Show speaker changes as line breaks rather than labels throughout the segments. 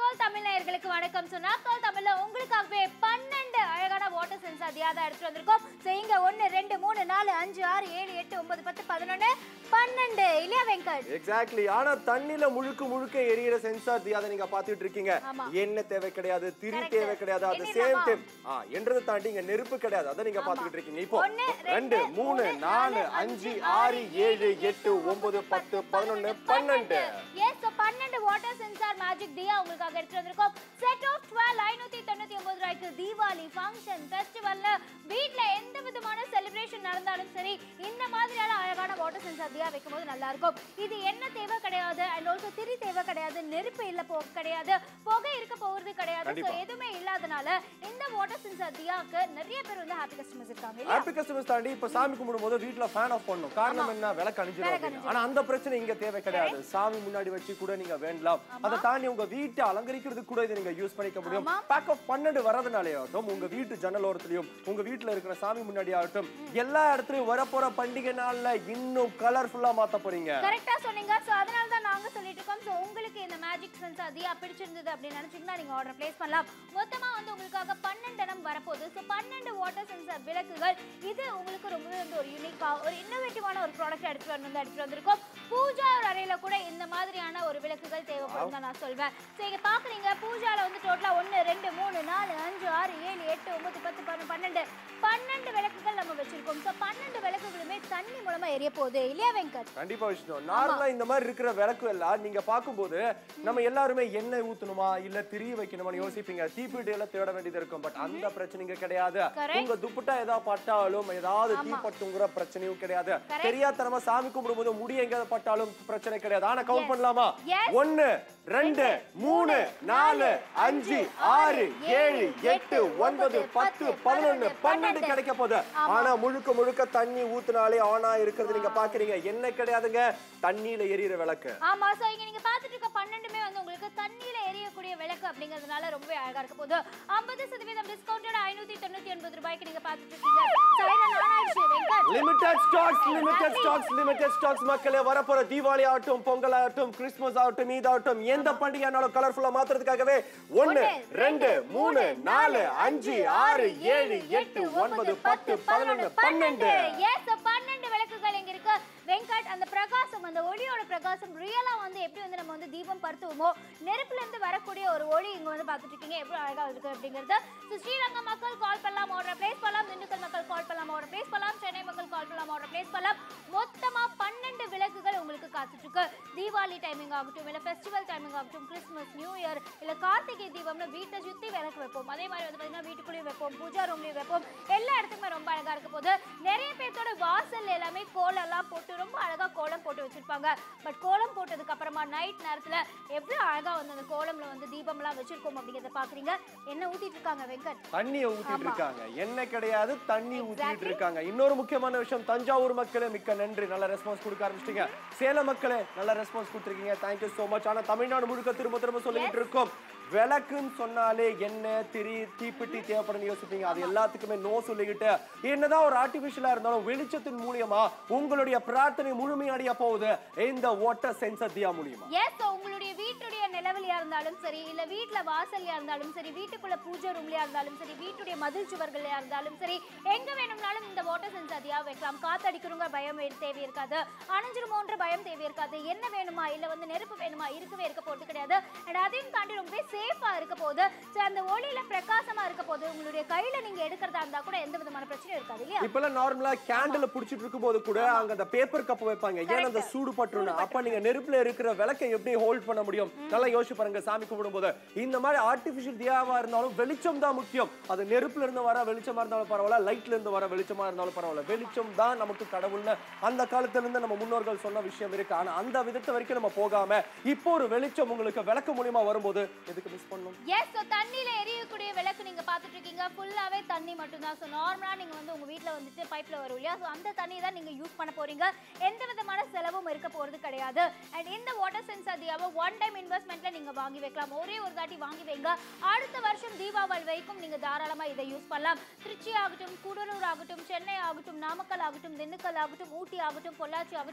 நாக்கோல் தமிழ் நேயர்களுக்கு வணக்கம் ஸோ நாக்கோல் தமிழ்ல உங்களுக்காகவே பன்னெண்டு அழகான வாட்டர் சென்சார் தியா தான் எடுத்துட்டு வந்திருக்கோம் ஸோ இங்க ஒன்று ரெண்டு மூணு நாலு அஞ்சு ஆறு ஏழு எட்டு ஒன்பது பத்து பதினொன்று பன்னெண்டு இல்லையா வெங்கட்
எக்ஸாக்ட்லி ஆனா தண்ணில முழுக்க முழுக்க எரியிற சென்சார் அதை நீங்க பாத்துட்டு இருக்கீங்க
ஆமா.
எண்ணெய் தேவை கிடையாது திரி
Correct.
தேவை கிடையாது அது சேம்
எண்ணிடலாமா?
டைம் ஆ என்றதை தாண்டி இங்க நெருப்பு கிடையாது அதை நீங்க பாத்துக்கிட்டு இருக்கீங்க இப்போ
ஒண்ணு,
ரெண்டு
ரெண்டு,
மூணு
மூணு,
நாலு
நாலு,
அஞ்சு
அஞ்சு,
ஆறு ஏழு எட்டு ஒன்பது பத்து பதினொன்னு பன்னெண்டு
எஸ் ஸோ பன்னெண்டு வாட்டர் சென்சார் மேஜிக் தியா உங்களுக்காக எடுத்து வந்திருக்கோம் செட் ஆஃப் டுவெல் ஐநூத்தி தொண்ணூத்தி ஒன்பது ரூபாய்க்கு தீபாவளி ஃபங்க்ஷன் ஃபெஸ்டிவல்ல வீட்ல எந்த விதமான செலிப்ரேஷன் நடந்தாலும் சரி இந்த மாதிரியான அழகான வாட்டர் சென்சார் தியா வைக்கும்போது நல்லா இருக்கும் இது என்ன தேவை கிடையாது அண்ட் ஆல்சோ திரி தேவை கிடையாது நெருப்பு இல்ல போ கிடையாது புகை இருக்க போகிறது கிடையாது ஸோ
கண்டிப்பா.
எதுவுமே இல்லாதனால இந்த வாட்டர் சென்சார் தியாக்கு நிறைய பேர் வந்து ஹாப்பி கஸ்டமர்ஸ் இருக்காங்க இல்லையா
ஹாப்பி கஸ்டமர்ஸ் தாண்டி இப்ப சாமி கும்பிடும் போது வீட்ல ஃபேன் ஆஃப் பண்ணணும் காரணம் என்ன விளக்கு அணிஞ்சிடும்
விளக்கு
அப்படின்னு. ஆனா அந்த பிரச்சனை இங்க தேவை கிடையாது சாமி முன்னாடி வச்சு கூட நீங்க வேண்டலாம் அதை தாண்டி உங்க வீட்டை அலங்கரிக்கிறதுக்கு கூட இதை நீங்க யூஸ் பண்ணிக்க முடியும்
ஆமா.
பேக் ஆஃப் பன்னெண்டு வரதுனாலே ஆகட்டும் உங்க வீட்டு ஜன்னல் ஓரத்துலயும் உங்க வீட்டுல இருக்கிற சாமி முன்னாடி ஆகட்டும் எல்லா இடத்துலயும் வரப்போற பண்டிகை நாள்ல இன்னும் கலர்ஃபுல்லா மாத்த போறீங்க
கரெக்டா சொன்னீங்க சோ அதனால தான் நாங்க சொல்லிட்டு இருக்கோம் சோ உங்களுக்கு இந்த மேஜிக் சென்ஸ் அதிகா பிடிச்சிருந்தது அப்படின்னு நினைச்சீங்கன்னா நீங்க ஆர்டர் பிளேஸ் பண்ணலாம் மொத்தமா வந்து உங்களுக்காக பன்னெண்டு இடம் வரப்போகுது சோ பன்னெண்டு வாட்டர் சென்சார் விளக்குகள் இது உங்களுக்கு ரொம்பவே வந்து ஒரு யூனிக்கா ஒரு இன்னோவேட்டிவான ஒரு ப்ராடக்ட் எடுத்துட்டு வரணும் தான் எடுத்துட்டு வந்திருக்கோம் பூஜா அறையில கூட இந்த மாதிரியான ஒரு விளக்குகள் தேவைப்படும் தான் நான் சொல்வேன் சோ இங்க பாக்குறீங்க பூஜால வந்து டோட்டலா ஒன்னு ரெண்டு மூணு நாலு அஞ்சு ஆறு ஏழு எட்டு ஒன்பது பத்து பதினொன்று பன்னெண்டு பன்னெண்டு விளக்குகள் நம்ம வச்சிருக்கோம் சோ பன்னெண்டு விளக்குகளுமே தண்ணி மூலமா எரிய போகுது இல்லையா வெங்கட்
கண்டிப்பா விஷ்ணு நார்மலா இந்த மாதிரி இருக்கிற விளக்கு எல்லாம் நீங்க பாக்கும்போது நம்ம எல்லாருமே எண்ணெய் ஊத்தணுமா இல்ல திரி வைக்கணுமான்னு யோசிப்பீங்க தீப்பெட்டி எல்லாம் தேட வேண்டியது இருக்கும் பட் அந்த பிரச்சனைங்க கிடையாது
Correct.
உங்க துப்பட்டா ஏதாவது பட்டாலும் ஏதாவது தீப்பட்டுங்கிற பிரச்சனையும் கிடையாது
Correct.
தெரியாதனமா சாமி கும்பிடும்போது முடி எங்கேயாவது பட்டாலும் பிரச்சனை கிடையாது ஆனா கவுண்ட் பண்ணலாமா
Yes.
ஒன்னு ரெண்டு மூணு நாலு அஞ்சு ஆறு ஏழு எட்டு ஒன்பது பத்து பதினொன்னு பன்னெண்டு கிடைக்க போகுது ஆனா முழுக்க முழுக்க தண்ணி ஊத்துனாலே ஆனா இருக்கிறது நீங்க பாக்குறீங்க என்ன கிடையாதுங்க தண்ணியில எரியிற விளக்கு
ஆமா சோ இங்க நீங்க பாத்துட்டு இருக்க பன்னெண்டுமே வந்து உங்களுக்கு தண்ணியில எரியக்கூடிய விளக்கு அப்படிங்கறதுனால ரொம்ப அழகா இருக்க போகுது ஐம்பது சதவீதம் டிஸ்கவுண்டட் ஐநூத்தி தொண்ணூத்தி ஒன்பது ரூபாய்க்கு நீங்க பாத்துட்டு இருக்கீங்க சரியா நானாயிடுச்சு Venkat
limited stocks limited stocks limited stocks மக்களே வரப்போற தீபாவளி ஆகட்டும் பொங்கல் ஆகட்டும் கிறிஸ்துமஸ் ஆகட்டும் ஈத் ஆகட்டும் எந்த பண்டிகையானாலும் கலர்ஃபுல்லா மாத்துறதுக்காகவே ஒன்னு ரெண்டு மூணு நாலு அஞ்சு ஆறு ஏழு எட்டு ஒன்பது பத்து பதினொன்னு பன்னெண்டு
எஸ் பன்னெண்டு விளக்குகள் இங்க இருக்கு வெங்கட் அந்த பிரகாசம் அந்த ஒளியோட பிரகாசம் ரியலா வந்து எப்படி வந்து நம்ம வந்து தீபம் பருத்துவோமோ நெருப்புல இருந்து வரக்கூடிய ஒரு ஒளி இங்க வந்து பாத்துட்டு இருக்கீங்க எவ்வளவு அழகா இருக்கு அப்படிங்கிறது So, ஸ்ரீரங்கம் மக்கள் கால் பண்ணலாம் ஆர்டர் பிளேஸ் பண்ணலாம் திண்டுக்கல் மக்கள் கால் பண்ணலாம் ஆர்டர் பிளேஸ் பண்ணலாம் சென்னை மக்கள் கால் பண்ணலாம் ஆர்டர் பிளேஸ் பண்ணலாம் மொத்தமா பன்னெண்டு விளக்குகள் உங்களுக்கு காத்துட்டு இருக்கு தீபாவளி டைமிங் ஆகட்டும் இல்ல ஃபெஸ்டிவல் டைமிங் ஆகட்டும் கிறிஸ்மஸ் நியூ இயர் இல்ல கார்த்திகை தீபம்ல வீட்டை சுத்தி விளக்கு வைப்போம் அதே மாதிரி வந்து பாத்தீங்கன்னா வீட்டுக்குள்ளேயும் வைப்போம் பூஜா ரூம்லயும் வைப்போம் எல்லா இடத்துக்குமே ரொம்ப அழகா இருக்க போது நிறைய பேர்த்தோட வாசல் எல்லாமே கோலம் எல்லாம் போட்டு ரொம்ப அழகா கோலம் போட்டு வச்சிருப்பாங்க பட் கோலம் போட்டதுக்கு அப்புறமா நைட் நேரத்துல எவ்வளவு அழகா வந்து அந்த கோலம்ல வந்து தீபம் எல்லாம் வச்சிருக்கோம் அப்படிங்கறத பாக்குறீங்க என்ன ஊத்திட்டு இருக்காங்க வெங்கட்
தண்ணியை ஊத்திட்டு
ஆமா.
இருக்காங்க எண்ணெய் கிடையாது தண்ணி ஊத்திட்டு
Exactly.
இருக்காங்க இன்னொரு முக்கியமான விஷயம் தஞ்சாவூர் மக்களே மிக்க நன்றி நல்ல ரெஸ்பான்ஸ் கொடுக்க ஆரம்பிச்சிட்டீங்க சேலம் மக்களே நல்ல ரெஸ்பான்ஸ் கொடுத்துருக்கீங்க தேங்க்யூ so மச் ஆனா தமிழ்நாடு முழுக்க திரும்ப திரும்ப சொல்லிட்டு இருக்கோம் விளக்குன்னு சொன்னாலே எண்ணெய் திரி தீப்பெட்டி தேவைப்படும் யோசிப்பீங்க அது எல்லாத்துக்குமே நோ சொல்லிக்கிட்டு என்னதான் ஒரு ஆர்டிபிஷியலா இருந்தாலும் வெளிச்சத்தின் மூலியமா உங்களுடைய பிரார்த்தனை முழுமையடைய போகுது இந்த வாட்டர் சென்சர் தியா மூலியமா
எஸ் உங்களுடைய வீட்டுடைய நிலவலியா இருந்தாலும் சரி இல்ல வீட்ல வாசல்லையா இருந்தாலும் சரி வீட்டுக்குள்ள பூஜை ரூம்லயா இருந்தாலும் சரி வீட்டுடைய மதில் சுவர்கள்லயா இருந்தாலும் சரி எங்க வேணும்னாலும் இந்த வாட்டர் சென்சாரியா வைக்கலாம் காத்தடிக்கிறவங்க பயம் வே- தேவை இருக்காது அணைஞ்சிருமோன்ற பயம் தேவை இருக்காது என்ன வேணுமா இல்ல வந்து நெருப்பு வேணுமா இருக்கவே இருக்க போறது கிடையாது அண்ட் அதையும் தாண்டி ரொம்ப சேஃபா இருக்க போகுது ஸோ அந்த ஒளியில பிரகாசமா இருக்க போது உங்களுடைய கையில நீங்க எடுக்கிறதா இருந்தா கூட எந்த விதமான பிரச்சனையும் இருக்காது இல்லையா
இப்பெல்லாம் நார்மலா கேண்டில் புடிச்சிட்டு இருக்கும்போது கூட அங்க அந்த பேப்பர் கப் வைப்பாங்க ஏன்னா அந்த
Correct.
சூடு பட்டுரும் அப்ப நீங்க நெருப்புல இருக்கிற விளக்கை எப்படி ஹோல்ட் பண்ண முடியும் நல்லா யோசிச்சு பாருங்க சாமி கும்பிடும் போது இந்த மாதிரி ஆர்டிபிஷியல் தியாவா இருந்தாலும் வெளிச்சம் தான் முக்கியம் அது நெருப்புல இருந்து வர வெளிச்சமா இருந்தாலும் பரவாயில்ல லைட்ல இருந்து வர வெளிச்சமா இருந்தாலும் பரவாயில்ல வெளிச்சம் தான் நமக்கு கடவுள்னு அந்த காலத்துல இருந்து நம்ம முன்னோர்கள் சொன்ன விஷயம் இருக்கு ஆனா அந்த விதத்தை வரைக்கும் நம்ம போகாம இப்போ ஒரு வெளிச்சம் உங்களுக்கு விளக்கு மூலியமா வரும்போது எதுக்கு மிஸ் பண்ணணும்
எஸ் ஸோ தண்ணியில எரியக்கூடிய விளக்கு நீங்க பார்த்துட்டு இருக்கீங்க ஃபுல்லாவே தண்ணி மட்டும்தான் ஸோ நார்மலா நீங்க வந்து உங்க வீட்ல வந்துட்டு பைப்ல வரும் இல்லையா ஸோ அந்த தண்ணி தான் நீங்க யூஸ் பண்ண போறீங்க எந்த விதமான செலவும் இருக்க போறது கிடையாது அண்ட் இந்த வாட்டர் சென்சார் தியாவை ஒன் டைம் இன்வெஸ்ட்மெண்ட்ல நீங்க வாங்கி வைக்கலாம் ஒரே ஒரு தாட்டி வாங்கி வைங்க அடுத்த வருஷம் தீபாவளி வரைக்கும் நீங்க தாராளமா இதை யூஸ் பண்ணலாம் திருச்சி ஆகட்டும் கூடலூர் ஆகட்டும் சென்னை ஆகட்டும் நாமக்கல் ஆகட்டும் திண்டுக்கல் ஆகட்டும் ஊட்டி ஆகட்டும் பொள்ளாச்சி ஆகட்டும்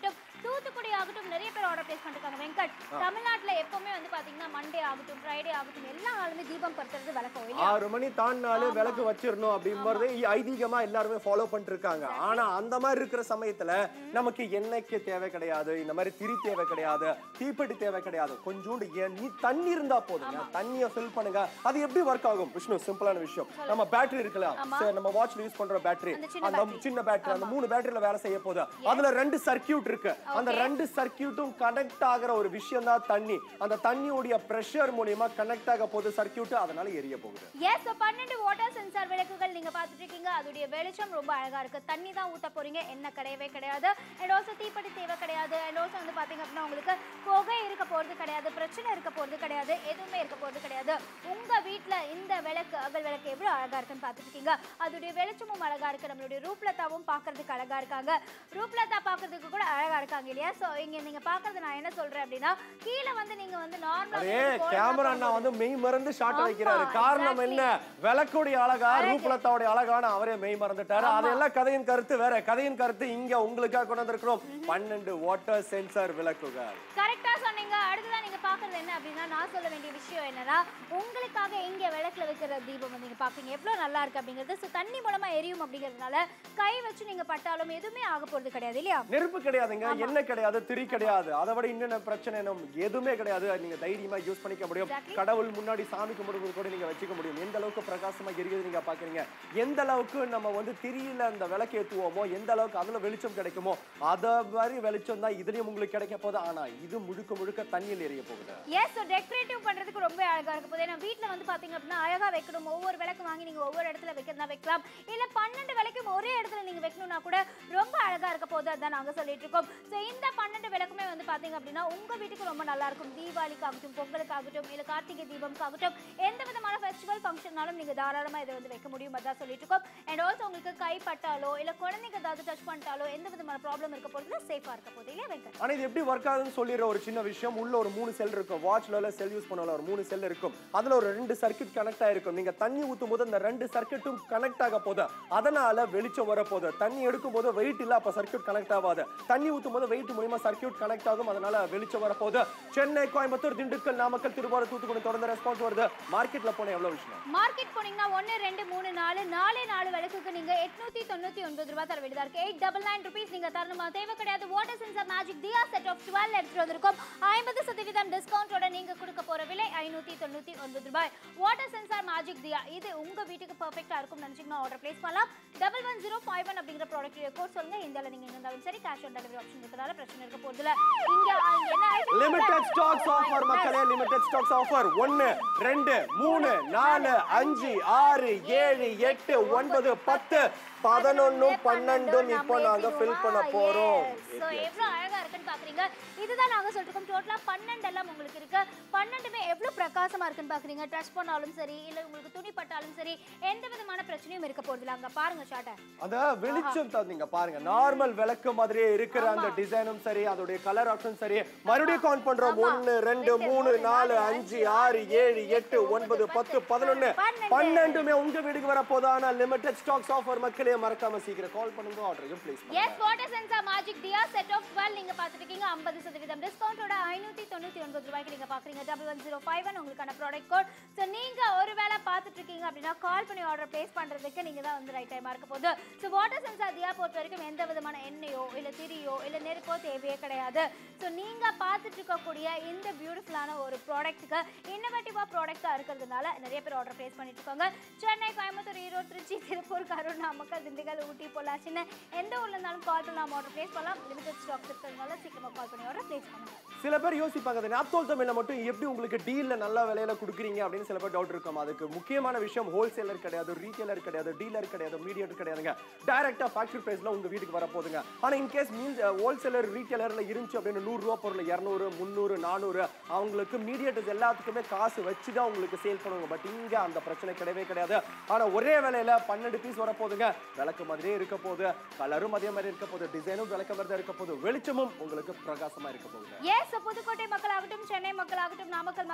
தூத்துக்குடி ஆகட்டும் நிறைய பேர் ஆர்டர் பிளேஸ் பண்ணிருக்காங்க வெங்கட் தமிழ்நாட்டுல எப்பவுமே வந்து பாத்தீங்கன்னா மண்டே ஆகட்டும் ஃப்ரைடே ஆகட்டும் எல்லா நாளுமே தீபம் படுத்துறது வழக்கம் இல்லையா
ஆறு மணி தாண்டினாலே விளக்கு வச்சிரணும் அப்படிங்கறதே ஐதீகமா எல்லாருமே ஃபாலோ பண்ணிட்டு இருக்காங்க ஆனா அந்த மாதிரி இருக்கிற சமயத்துல நமக்கு எண்ணெய்க்கு தேவை கிடையாது இந்த மாதிரி திரி தேவை கிடையாது தீப்பெட்டி தேவை கிடையாது கொஞ்சோண்டு எண்ணி தண்ணி இருந்தா போதுங்க தண்ணியை ஃபில் பண்ணுங்க அது எப்படி ஒர்க் ஆகும் விஷ்ணு சிம்பிளான விஷயம் நம்ம பேட்டரி இருக்குல்ல சரி, நம்ம வாட்ச்ல யூஸ் பண்ற பேட்டரி
அந்த சின்ன
அந்த சின்ன பேட்டரி அந்த மூணு பேட்டரியில வேலை செய்ய போகுது அதுல ரெண்டு சர்க்கியூட் இருக்கு அந்த ரெண்டு சர்க்கியூட்டும் கனெக்ட் ஆகுற ஒரு விஷயம் தான் தண்ணி அந்த தண்ணியோடைய பிரஷர் மூலியமா கனெக்ட் ஆக போகுது சர்க்கியூட் அதனால எரிய போகுது
எஸ் பன்னெண்டு வாட்டர் சென்சார் விளக்குகள் நீங்க பார்த்துட்டு இருக்கீங்க அதோடைய வெளிச்சம் ரொம்ப அழகா இருக்கு தண்ணி தான் ஊத்த போறீங்க என்ன கிடையவே கிடையாது அண்ட் ஆல்சோ தீப்பெட்டி தேவை கிடையாது அண்ட் ஆல்சோ வந்து பாத்தீங்க அப்படின்னா உங்களுக்கு புகை இருக்க போறது கிடையாது பிரச்சனை இருக்க போறது கிடையாது எதுவுமே இருக்க போறது கிடையாது உங்க வீட்ல இந்த விளக்கு அகல் விளக்கு எவ்வளவு அழகா இருக்குன்னு பார்த்துட்டு இருக்கீங்க அதோடைய வெளிச்சமும் அழகா இருக்கு நம்மளுடைய ரூப்லதாவும் பார்க்கிறதுக்கு அழகா இருக்காங்க ரூப்லதா பார்க்கிறதுக்கு கூட அழகா இருக்காங்க இல்லையா சோ இங்க நீங்க பார்க்கறது நான் என்ன சொல்றேன் அப்படின்னா கீழே வந்து நீங்க வந்து
அதே
நார்மலா
கேமரா அண்ணா வந்து மெய் மறந்து ஷாட்
ஆமா,
வைக்கிறாரு காரணம்
exactly.
என்ன விளக்குடைய அழகா ரூபலத்தாவுடைய அழகான அவரே மெய் மறந்துட்டாரு அதெல்லாம் கதையின் கருத்து வேற கதையின் கருத்து இங்க உங்களுக்காக கொண்டு வந்திருக்கிறோம் பன்னெண்டு வாட்டர் சென்சார் விளக்குகள்
கரெக்டா சொன்னீங்க அடுத்ததா நீங்க பாக்குறது என்ன அப்படின்னா நான் சொல்ல வேண்டிய விஷயம் என்னன்னா உங்களுக்காக இங்க விளக்குல வைக்கிற தீபம் வந்து நீங்க பாப்பீங்க எவ்வளவு நல்லா இருக்கு அப்படிங்கிறது So, தண்ணி மூலமா எரியும் அப்படிங்கிறதுனால கை வச்சு நீங்க பட்டாலும் எதுவுமே ஆக போறது கிடையாது இல்லையா
நெருப்பு கிடையாதுங்க எண்ணெய் கிடையாது திரி கிடையாது அதை விட இன்னென்ன பிரச்சனை என்ன எதுவுமே கிடையாது நீங்க தைரியமா யூஸ் பண்ணிக்க முடியும்
Exactly.
கடவுள் முன்னாடி சாமி கும்பிடுறது கூட நீங்க வச்சுக்க முடியும் எந்த அளவுக்கு பிரகாசமா எரியுது நீங்க பாக்குறீங்க எந்த அளவுக்கு நம்ம வந்து திரியில அந்த விளக்கு ஏத்துவோமோ எந்த அளவுக்கு அதுல வெளிச்சம் கிடைக்குமோ அத மாதிரி வெளிச்சம் தான் இதுலயும் உங்களுக்கு கிடைக்க போகுது ஆனா இது முழுக்க முழுக்க தண்ணியில் எரிய போகுது
எஸ் ஸோ டெக்கரேட்டிவ் பண்றதுக்கு ரொம்ப அழகா இருக்க போது ஏன்னா வீட்ல வந்து பாத்தீங்க அப்படின்னா அழகா வைக்கணும் ஒவ்வொரு விளக்கு வாங்கி நீங்க ஒவ்வொரு இடத்துல வைக்கிறதா வைக்கலாம் இல்ல பன்னெண்டு விளக்கும் ஒரே இடத்துல நீங்க வைக்கணும்னா கூட ரொம்ப அழகா இருக்க போது அதான் நாங்க சொல்லிட்டு இருக்கோம் ஸோ இந்த பன்னெண்டு விளக்குமே வந்து பாத்தீங்க அப்படின்னா உங்க வீட்டுக்கு ரொம்ப நல்லா இருக்கும் தீபாவளிக்காகட்டும் பொங்கலுக்காகட்டும் இல்ல கார்த்திகை தீபம்காகட்டும் எந்த விதமான ஃபெஸ்டிவல் ஃபங்க்ஷன்னாலும் நீங்க தாராளமா இதை வந்து வைக்க முடியும் அதான் சொல்லிட்டு இருக்கோம் அண்ட் ஆல்சோ உங்களுக்கு கைப்பட்டாலோ இல்ல குழந்தைங்க ஏதாவது டச் பண்ணிட்டாலோ எந்த விதமான ப்ராப்ளம் இருக்க போறது சேஃபா இருக்க போது இல்லையா வெங்கட்
ஆனா இது எப்படி ஒர்க் ஆகுதுன்னு சொல்லிடுற ஒரு சின்ன விஷயம் உள்ள ஒரு மூணு செல் இருக்கும் வாட்ச்ல செல் யூஸ் பண்ணல ஒரு மூணு செல் இருக்கும் அதுல ஒரு ரெண்டு சர்க்கியூட் கனெக்ட் ஆயிருக்கும் நீங்க தண்ணி ஊத்தும் போது அந்த ரெண்டு சர்க்கியூட்டும் கனெக்ட் ஆக போகுது அதனால வெளிச்சம் வர போகுது தண்ணி எடுக்கும் போது வெயிட் இல்ல அப்ப சர்க்கியூட் கனெக்ட் ஆகாது தண்ணி ஊத்தும் போது வெயிட் மூலியமா சர்க்கியூட் கனெக்ட் ஆகும் அதனால வெளிச்சம் வர போகுது சென்னை கோயம்புத்தூர் திண்டுக்கல் நாமக்கல் திருவாரூர் தூத்துக்குடி தொடர்ந்து ரெஸ்பான்ஸ் வருது மார்க்கெட்ல போன எவ்வளவு விஷயம்
மார்க்கெட் போனீங்கன்னா ஒன்று ரெண்டு மூணு நாலு நாலே நாலு விளக்குக்கு நீங்க எட்நூத்தி தொண்ணூத்தி ஒன்பது ரூபாய் தர வேண்டியதா இருக்கு எயிட் டபுள் நைன் ருபீஸ் நீங்க தரணுமா தேவை கிடையாது water sensor magic diya set of twelve எடுத்துட்டு வந்திருக்கோம் ஐம்பது சதவீதம் டிஸ்கவுண்டோட நீங்க கொடுக்க போற விலை ஐநூத்தி தொண்ணூத்தி ஒன்பது ரூபாய் வாட்டர் சென்சார் மேஜிக் தியா இது உங்க வீட்டுக்கு பெர்ஃபெக்ட்டா இருக்கும் நினைச்சீங்கன்னா ஆர்டர் பிளேஸ் பண்ணலாம் double one zero five one அப்படிங்கிற ப்ராடக்ட் கோட் சொல்லுங்க இந்தியாவில் நீங்க எங்க இருந்தாலும் சரி கேஷ் ஆன் டெலிவரி ஆப்ஷன் இருக்கிறதால பிரச்சனை இருக்க போறதுல இங்க அஹ், என்ன item
லிமிடெட் ஸ்டாக்ஸ் ஆஃபர் மக்களே லிமிடெட் ஸ்டாக்ஸ் ஆஃபர் ஒன்னு ரெண்டு மூணு நாலு அஞ்சு ஆறு ஏழு எட்டு ஒன்பது பத்து பதினொன்னும் பன்னெண்டும் இப்போ நாங்க ஃபில் பண்ண போறோம்
ஸோ எவ்வளோ அழகா இருக்குன்னு பாக்குறீங்க இதுதான் நாங்க சொல்லிருக்கோம் டோட்டலா பன்னெண்டு எல்லாம் உங்களுக்கு இருக்கு பன்னெண்டுமே எவ்வளவு பிரகாசமா இருக்குன்னு பாக்குறீங்க டச் பண்ணாலும் சரி இல்ல உங்களுக்கு துணி பட்டாலும் சரி எந்த விதமான பிரச்சனையும் இருக்க போறதில்ல அங்க பாருங்க ஷார்ட்டை
அத வெளிச்சம் தந்தீங்க பாருங்க நார்மல் விளக்கு மாதிரியே இருக்கிற அந்த டிசைனும் சரி அதோடைய கலர் ஆப்ஷன் சரி மறுபடியும் கவுண்ட் பண்றோம் ஒன்னு ரெண்டு மூணு நாலு அஞ்சு ஆறு ஏழு எட்டு ஒன்பது பத்து பதினொன்னு
பன்னெண்டு.
பன்னெண்டுமே உங்க வீட்டுக்கு வர போதான லிமிடெட் ஸ்டாக்ஸ் ஆஃபர் மக்களே மறக்காம சீக்கிரம் கால் பண்ணுங்க ஆர்டரையும் பிளேஸ் பண்ணுங்க
yes water sensor magic diya set of twelve நீங்க பார்த்துட்டு இருக்கீங்க ஐம்பது சதவீதம் டிஸ்கவுண்டோட ஐநூத்தி தொண்ணூத்தி ஒன்பது ரூபாய்க்கு நீங்க பாக்குறீங்க double one zero five one உங்களுக்கான ப்ராடக்ட் கோட் ஸோ நீங்க ஒருவேளை பார்த்துட்டு இருக்கீங்க அப்படின்னா கால் பண்ணி ஆர்டர் பிளேஸ் பண்றதுக்கு நீங்க தான் வந்து ரைட் டைமா இருக்க போகுது ஸோ வாட்டர் சென்சார் தியா பொறுத்த வரைக்கும் எந்த விதமான எண்ணெயோ இல்ல திரியோ இல்ல நெருப்போ தேவையே கிடையாது ஸோ நீங்க பார்த்துட்டு இருக்கக்கூடிய இந்த பியூட்டிஃபுல்லான ஒரு ப்ராடக்ட்டுக்கு இன்னோவேட்டிவா ப்ராடக்டா இருக்கிறதுனால நிறைய பேர் ஆர்டர் பிளேஸ் பண்ணிட்டு இருக்காங்க சென்னை கோயம்புத்தூர் ஈரோடு திருச்சி திருப்பூர் கரூர் நாமக்கல் திண்டுக்கல் ஊட்டி பொள்ளாச்சின்னு எந்த ஊர்ல இருந்தாலும் கால் பண்ணலாம் ஆர்டர் பிளேஸ் பண்ணலாம் லிமிடெட் ஸ்டாக் இருக்கிறதுனால சீக்கிரமா கால் பண்ணி ஆர்டர் பிளேஸ் பண்ணுங்க
சில பேர் யோசிப்பாங்க அது நாப்தோல் தமிழ்ல மட்டும் எப்படி உங்களுக்கு டீல்ல நல்ல விலையில கொடுக்குறீங்க அப்படின்னு சில பேர் டவுட் இருக்கும் அதுக்கு முக்கியமான விஷயம் ஹோல்சேலர் கிடையாது ரீட்டைலர் கிடையாது டீலர் கிடையாது மீடியேட்டர் கிடையாதுங்க டைரக்டா ஃபேக்டரி பிரைஸ்ல உங்க வீட்டுக்கு வர போதுங்க ஆனா இன் கேஸ் மீன்ஸ் ஹோல்சேலர் ரீட்டைலர்ல இருந்துச்சு அப்படின்னு நூறு ரூபா பொருள் இரநூறு முந்நூறு நானூறு அவங்களுக்கு மீடியேட்டர்ஸ் எல்லாத்துக்குமே காசு வச்சு தான் உங்களுக்கு சேல் பண்ணுவாங்க பட் இங்க அந்த பிரச்சனை கிடையவே கிடையாது ஆனா ஒரே விலையில பன்னெண்டு பீஸ் வர போதுங்க விளக்கு மாதிரியே இருக்க போகுது கலரும் அதே மாதிரி இருக்க போகுது டிசைனும் விளக்க மாதிரி தான் இருக்க போகுது வெளிச்சமும் உங்களுக்கு பிரகாசமா இருக்க போகுது
எஸ் புதுக்கோட்டை மக்களாகட்டும் சென்னை மக்களாகட்டும் நாமக்கல் மக்களாகட்டும்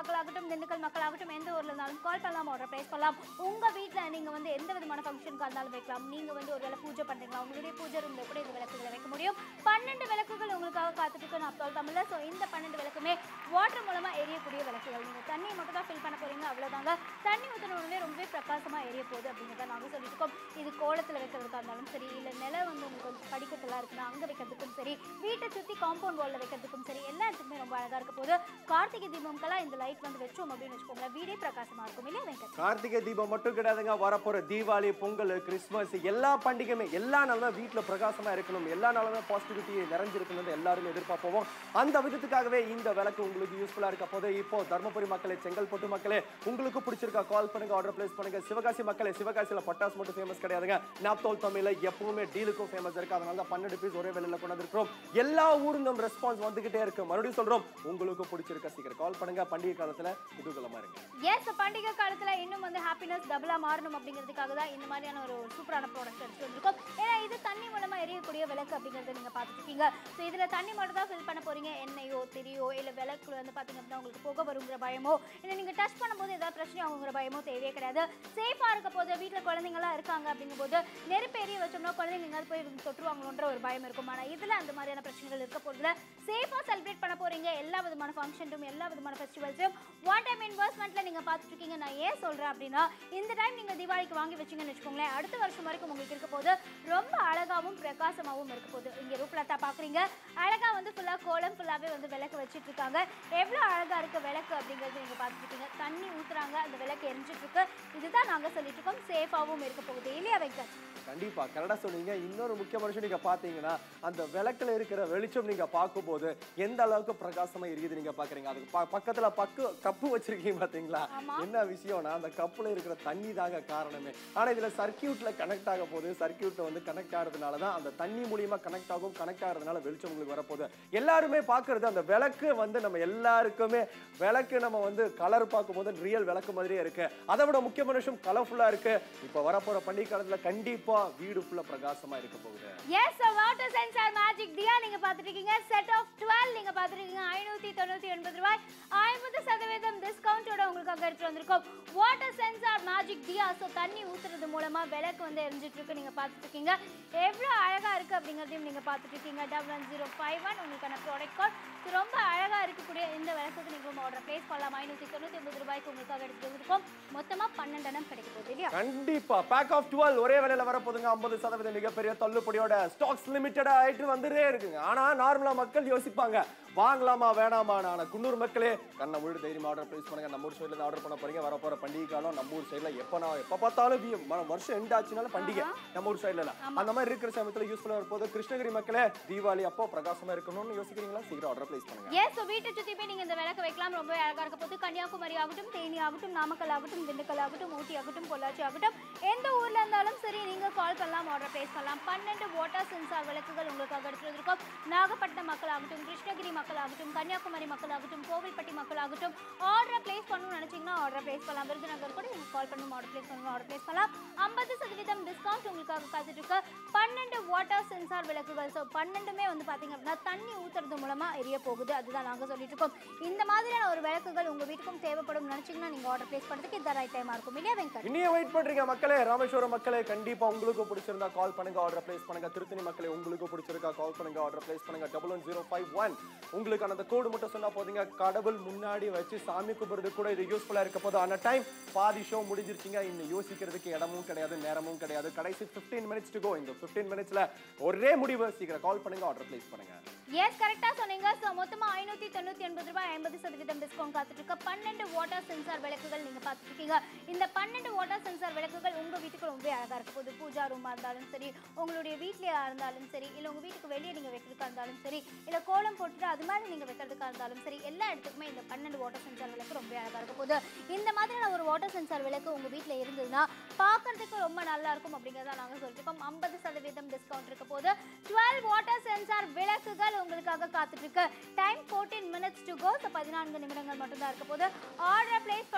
ஆகட்டும் திண்டுக்கல் மக்கள் ஆகட்டும் எந்த ஊர்ல இருந்தாலும் கால் பண்ணலாம் ஆர்டர் பிளேஸ் பண்ணலாம் உங்க வீட்ல நீங்க வந்து எந்த விதமான ஃபங்க்ஷனுக்கு இருந்தாலும் வைக்கலாம் நீங்க வந்து ஒரு வேளை பூஜை பண்றீங்களா உங்களுடைய பூஜை ரூம்ல கூட இந்த விளக்குகளை வைக்க முடியும் பன்னெண்டு விளக்குகள் உங்களுக்காக காத்துட்டு இருக்கு நான் அப்போல் தமிழ்ல ஸோ இந்த பன்னெண்டு விளக்குமே வாட்டர் மூலமா எரியக்கூடிய விளக்குகள் நீங்க தண்ணியை மட்டும் தான் ஃபில் பண்ண போறீங்க அவ்வளவுதாங்க தண்ணி ஊற்றின உடனே ரொம்பவே பிரகாசமா எரிய போகுது அப்படிங்கிறத நாங்க சொல்லிட்டு இருக்கோம் இது கோலத்துல வைக்கிறதுக்கா இருந்தாலும் சரி இல்ல நில வந்து உங்களுக்கு வந்து படிக்கட்டுலாம் இருக்குன்னா அங்க வைக்கிறதுக்கும் சரி வீட்டை சுத்தி காம்பவுண்ட் வால்ல வைக்கிறதுக்கும் சரி எல்லா இடத்துக்குமே ரொம்ப அழகா இருக்க போது கார்த்திகை தீபம்க்கெல்லாம் இந்த லைட் வந்து வச்சோம் அப்படின்னு வச்சுக்கோங்களேன் வீடே பிரகாசமா இருக்கும் இல்லையா வெங்கட்
கார்த்திகை தீபம் மட்டும் கிடையாதுங்க வரப்போற தீபாவளி பொங்கல் கிறிஸ்மஸ் எல்லா பண்டிகையுமே எல்லா நாளுமே வீட்டுல பிரகாசமா இருக்கணும் எல்லா நாளுமே பாசிட்டிவிட்டி நிறைஞ்சிருக்கணும் எல்லாருமே எதிர்பார்ப்போம் அந்த விதத்துக்காகவே இந்த விளக்கு உங்களுக்கு யூஸ்ஃபுல்லா இருக்க போது இப்போ தர்மபுரி மக்களே செங்கல்பட்டு மக்களே உங்களுக்கு பிடிச்சிருக்கா கால் பண்ணுங்க ஆர்டர் பிளேஸ் பண்ணுங்க சிவகாசி மக்களே சிவகாசியில பட்டாசு மட்டும் ஃபேமஸ் கிடையாதுங்க நாப்தோல் தமிழ்ல எப்பவுமே டீலுக்கும் ஃபேமஸ் இருக்கு அதனால தான் பன்னெண்டு பீஸ் ஒரே வேலையில கொண்டு வந்திருக்கிறோம் எல்லா ஊருந்தும் ரெஸ்பான்ஸ் வந்துகிட்டே இருக்கு மறுபடியும் சொல்றோம் உங்களுக்கு பிடிச்சிருக்க சீக்கிரம் கால் பண்ணுங்க பண்டிகை காலத்துல குதூகலமா இருங்க
எஸ் பண்டிகை காலத்துல இன்னும் வந்து ஹாப்பினஸ் டபுளா மாறணும் அப்படிங்கிறதுக்காக தான் இந்த மாதிரியான ஒரு சூப்பரான ப்ராடக்ட் எடுத்து வந்திருக்கோம் ஏன்னா இது தண்ணி மூலமா எரியக்கூடிய விளக்கு அப்படிங்கறத நீங்க பார்த்துட்டு இருக்கீங்க ஸோ இதுல தண்ணி மட்டும் தான் ஃபில் பண்ண போறீங்க எண்ணெயோ தெரியோ இல்ல விளக்குல வந்து பாத்தீங்க அப்படின்னா உங்களுக்கு புகை வருங்கிற பயமோ இல்ல நீங்க டச் பண்ணும்போது ஏதாவது பிரச்சனை ஆகுங்கிற பயமோ தேவையே கிடையாது சேஃபா இருக்க போது வீட்ல குழந்தைங்களாம் இருக்காங்க அப்படிங்கும்போது நெருப்பு எரிய வச்சோம்னா குழந்தைங்க எங்காவது போய் தொற்றுவாங்களோன்ற ஒரு பயம் இருக்கும் ஆனா இதுல அந்த மாதிரியான பிரச்சனைகள் இருக்க போதுல சேஃபா செலிப்ரேட் பண்ண போறீங்க எல்லா விதமான ஃபங்க்ஷனும் எல்லா விதமான ஃபெஸ்டிவல்ஸும் ஒன் டைம் இன்வெஸ்ட்மெண்ட்ல நீங்க பார்த்துட்டு இருக்கீங்க நான் ஏன் சொல்றேன் அப்படின்னா இந்த டைம் நீங்க தீபாவளிக்கு வாங்கி வச்சீங்கன்னு வச்சுக்கோங்களேன் அடுத்த வருஷம் வரைக்கும் உங்களுக்கு இருக்க போது ரொம்ப அழகாவும் பிரகாசமாவும் இருக்க போகுது இங்க ரூப்லதா பாக்குறீங்க அழகா வந்து ஃபுல்லா கோலம் ஃபுல்லாவே வந்து விளக்கு வச்சிட்டு இருக்காங்க எவ்வளவு அழகா இருக்கு விளக்கு அப்படிங்கறது நீங்க பார்த்துட்டு இருக்கீங்க தண்ணி ஊத்துறாங்க அந்த விளக்கு எரிஞ்சிட்டு இருக்கு இதுதான் நாங்க சொல்லிட்டு இருக்கோம் சேஃபாவும் இருக்க போகுது இல்லையா வெங்கட்
கண்டிப்பா கரெக்டா சொன்னீங்க இன்னொரு முக்கியமான விஷயம் நீங்க பாத்தீங்கன்னா அந்த விளக்குல இருக்கிற வெளிச்சம் நீங்க பார்க்கும்போது எந்த அளவுக்கு பிரகாசமா எரியுது நீங்க பாக்குறீங்க அதுக்கு ப- பக்கத்துல பக்கு கப்பு வச்சிருக்கீங்க பாத்தீங்களா
ஆமா.
என்ன விஷயம்னா அந்த கப்புல இருக்கிற தண்ணி தாங்க காரணமே ஆனா இதுல சர்க்கியூட்ல கனெக்ட் ஆக போகுது சர்க்கியூட்ல வந்து கனெக்ட் ஆகிறதுனால தான் அந்த தண்ணி மூலியமா கனெக்ட் ஆகும் கனெக்ட் ஆகிறதுனால வெளிச்சம் உங்களுக்கு வரப்போகுது எல்லாருமே பாக்குறது அந்த விளக்கு வந்து நம்ம எல்லாருக்குமே விளக்கு நம்ம வந்து கலர் பார்க்கும்போது ரியல் விளக்கு மாதிரியே இருக்கு அதை விட முக்கியமான விஷயம் கலர்ஃபுல்லா இருக்கு இப்போ வரப்போற பண்டிகை காலத்துல கண்டிப்பா வீடு ஃபுல்லா பிரகாசமா இருக்க போகுது
yes water sensor magic diya நீங்க பார்த்துட்டு இருக்கீங்க செட் ஆஃப் டுவெல் நீங்க பார்த்துட்டு இருக்கீங்க ஐநூத்தி தொண்ணூத்தி ஒன்பது ரூபாய் ஐம்பது சதவீதம் டிஸ்கவுண்டோட உங்களுக்காக எடுத்து வந்திருக்கோம் water sensor magic diya so தண்ணி ஊத்துறது மூலமா விளக்கு வந்து எரிஞ்சிட்டு இருக்கு நீங்க பார்த்துட்டு இருக்கீங்க எவ்வளவு அழகா இருக்கு அப்படிங்கறதையும் நீங்க பார்த்துட்டு இருக்கீங்க double one zero five one உங்களுக்கான ப்ராடக்ட் கார்டு ரொம்ப அழகா இருக்கக்கூடிய இந்த விளக்குக்கு நீங்க ஆர்டர் பிளேஸ் பண்ணலாம் ஐநூத்தி தொண்ணூத்தி ஒன்பது ரூபாய்க்கு உங்களுக்காக எடுத்து வந்திருக்கோம் மொத்தமா பன்னெண்டு எண்ணம் கிடைக்க போகுது இல்லையா
கண்டிப்பா பேக் ஆஃப் டுவெல் ஒரே வேலையில வரப்போதுங்க ஐம்பது சதவீதம் மிகப்பெரிய தள்ளுபடியோட ஸ்டாக்ஸ் லிமிட்டடா ஆயிட்டு வந்துட்டே இருக்குங்க ஆனா நார்மலா மக்கள் யோசிப்பாங்க வாங்கலாமா வேணாமா ஆனா குன்னூர் மக்களே கண்ண முழு தைரியமா ஆர்டர் பிளேஸ் பண்ணுங்க நம்ம ஊர் சைடுல ஆர்டர் பண்ண போறீங்க வரப்போற பண்டிகை காலம் நம்ம ஊர் சைடுல எப்ப நான் எப்ப பார்த்தாலும் வி- ம- வருஷம் எண்ட் ஆச்சுனாலும் பண்டிகை நம்ம ஊர் சைடுல இல்ல அந்த மாதிரி இருக்கிற சமயத்துல யூஸ்ஃபுல்லா இருப்போது கிருஷ்ணகிரி மக்களே தீபாவளி அப்போ பிரகாசமா இருக்கணும்னு யோசிக்கிறீங்களா சீக்கிரம் ஆர்டர் பிளேஸ் பண்ணுங்க
எஸ் ஸோ வீட்டை சுற்றி போய் நீங்கள் இந்த விளக்கு வைக்கலாம் ரொம்ப அழகாக இருக்க போது கன்னியாகுமரி ஆகட்டும் தேனி ஆகட்டும் நாமக்கல் ஆகட்டும் திண்டுக்கல் ஆகட்டும் ஊட்டி ஆகட்டும் பொள்ளாச்சி ஆகட்டும் எந்த ஊர்ல இருந்தாலும் சரி நீங்கள் கால் பண்ணலாம் ஆர்டர் பிளேஸ் பண்ணலாம் பன்னெண்டு வாட்டர் சென்சார் விளக்குகள் உங்களுக்காக எடுத்து வந்திருக்கோம் நாகப்பட்டினம் மக்கள் ஆகட்டும் கிருஷ்ணகிரி மக்கள் ஆகட்டும் கன்னியாகுமரி மக்கள் ஆகட்டும் கோவில்பட்டி மக்கள் ஆகட்டும் ஆர்டர் பிளேஸ் பண்ணணும்னு நினைச்சீங்கன்னா ஆர்டர் பிளேஸ் பண்ணலாம் விருதுநகர் கூட நீங்கள் கால் பண்ணணும் ஆர்டர் பிளேஸ் பண்ணணும் ஆர்டர் பிளேஸ் பண்ணலாம் ஐம்பது சதவீதம் டிஸ்கவுண்ட் உங்களுக்காக காத்துட்டு இருக்கு பன்னெண்டு வாட்டர் சென்சார் விளக்குகள் ஸோ பன்னெண்டுமே வந்து பார்த்தீங்க அப்படின்னா தண்ணி ஊத்துறது மூலமா எரிய போகுது அதுதான் நாங்கள் சொல்லிட்டு இருக்கோம் இந்த மாதிரியான ஒரு விளக்குகள் உங்க வீட்டுக்கும் தேவைப்படும் நினைச்சீங்கன்னா நீங்க ஆர்டர் பிளேஸ் பண்ணுறதுக்கு இந்த ரைட் டைமா இருக்கும் இல்லையா வெங்கட்
இன்னும் வெயிட் பண்றீங்க மக்களே ராமேஸ்வரம் மக்களே கண்டிப்பா உங்களுக்கு பிடிச்சிருந்தா கால் பண்ணுங்க ஆர்டர் பிளேஸ் பண்ணுங்க திருத்தணி மக்களே உங்களுக்கு பிடிச்சிருக்கா கால் பண்ணுங்க ஆர்டர் பிளேஸ் பண்ணுங்க double one zero five one உங்களுக்கு அந்த கோடு மட்டும் சொன்னா போதுங்க கடவுள் முன்னாடி வச்சு சாமி கும்பிடுறது கூட இது யூஸ்ஃபுல்லா இருக்க போது ஆன டைம் பாதி ஷோ முடிஞ்சிருச்சுங்க இன்னும் யோசிக்கிறதுக்கு இடமும் கிடையாது நேரமும் கிடையாது கடைசி 15 மினிட்ஸ் டு கோ இந்த 15 மினிட்ஸ்ல ஒரே முடிவு சீக்கிரம் கால் பண்ணுங்க ஆர்டர் பிளேஸ் பண்ணுங்க
எஸ் கரெக்டா சொன்னீங்க ஸோ மொத்தமா ஐநூத்தி தொண்ணூத்தி ஒன்பது ரூபாய் ஐம்பது சதவீதம் டிஸ்கவுண்ட் காத்துட்டு இருக்க பன்னெண்டு வாட்டர் சென்சார் விளக்குகள் நீங்க பார்த்துட்டு இருக்கீங்க இந்த பன்னெண்டு வாட்டர் சென்சார் விளக்குகள் உங்க வீட்டுக்கு ரொம்ப அழகா இருக்க போகுது பூஜா ரூமா இருந்தாலும் சரி உங்களுடைய வீட்லயா இருந்தாலும் சரி இல்ல உங்க வீட்டுக்கு வெளியே நீங்க வைக்கிறதுக்கா இருந்தாலும் சரி இல்ல கோலம் போட்டுட்டு அது மேல நீங்க வைக்கிறதுக்கா இருந்தாலும் சரி எல்லா இடத்துக்குமே இந்த பன்னெண்டு வாட்டர் சென்சார் விளக்கு ரொம்ப அழகா இருக்க போகுது இந்த மாதிரியான ஒரு வாட்டர் சென்சார் விளக்கு உங்க வீட்ல இருந்ததுன்னா பார்க்கறதுக்கு ரொம்ப நல்லா இருக்கும் அப்படிங்கறத நாங்க சொல்லிட்டு இருக்கோம் ஐம்பது சதவீதம் டிஸ்கவுண்ட் இருக்க போது டுவெல் வாட்டர் சென்சார் விளக்குகள் உங்களுக்காக காத்துட்டு இருக்கு time fourteen minutes to go so பதினான்கு நிமிடங்கள் மட்டும்தான் இருக்க போது ஆர்டர் பிளேஸ்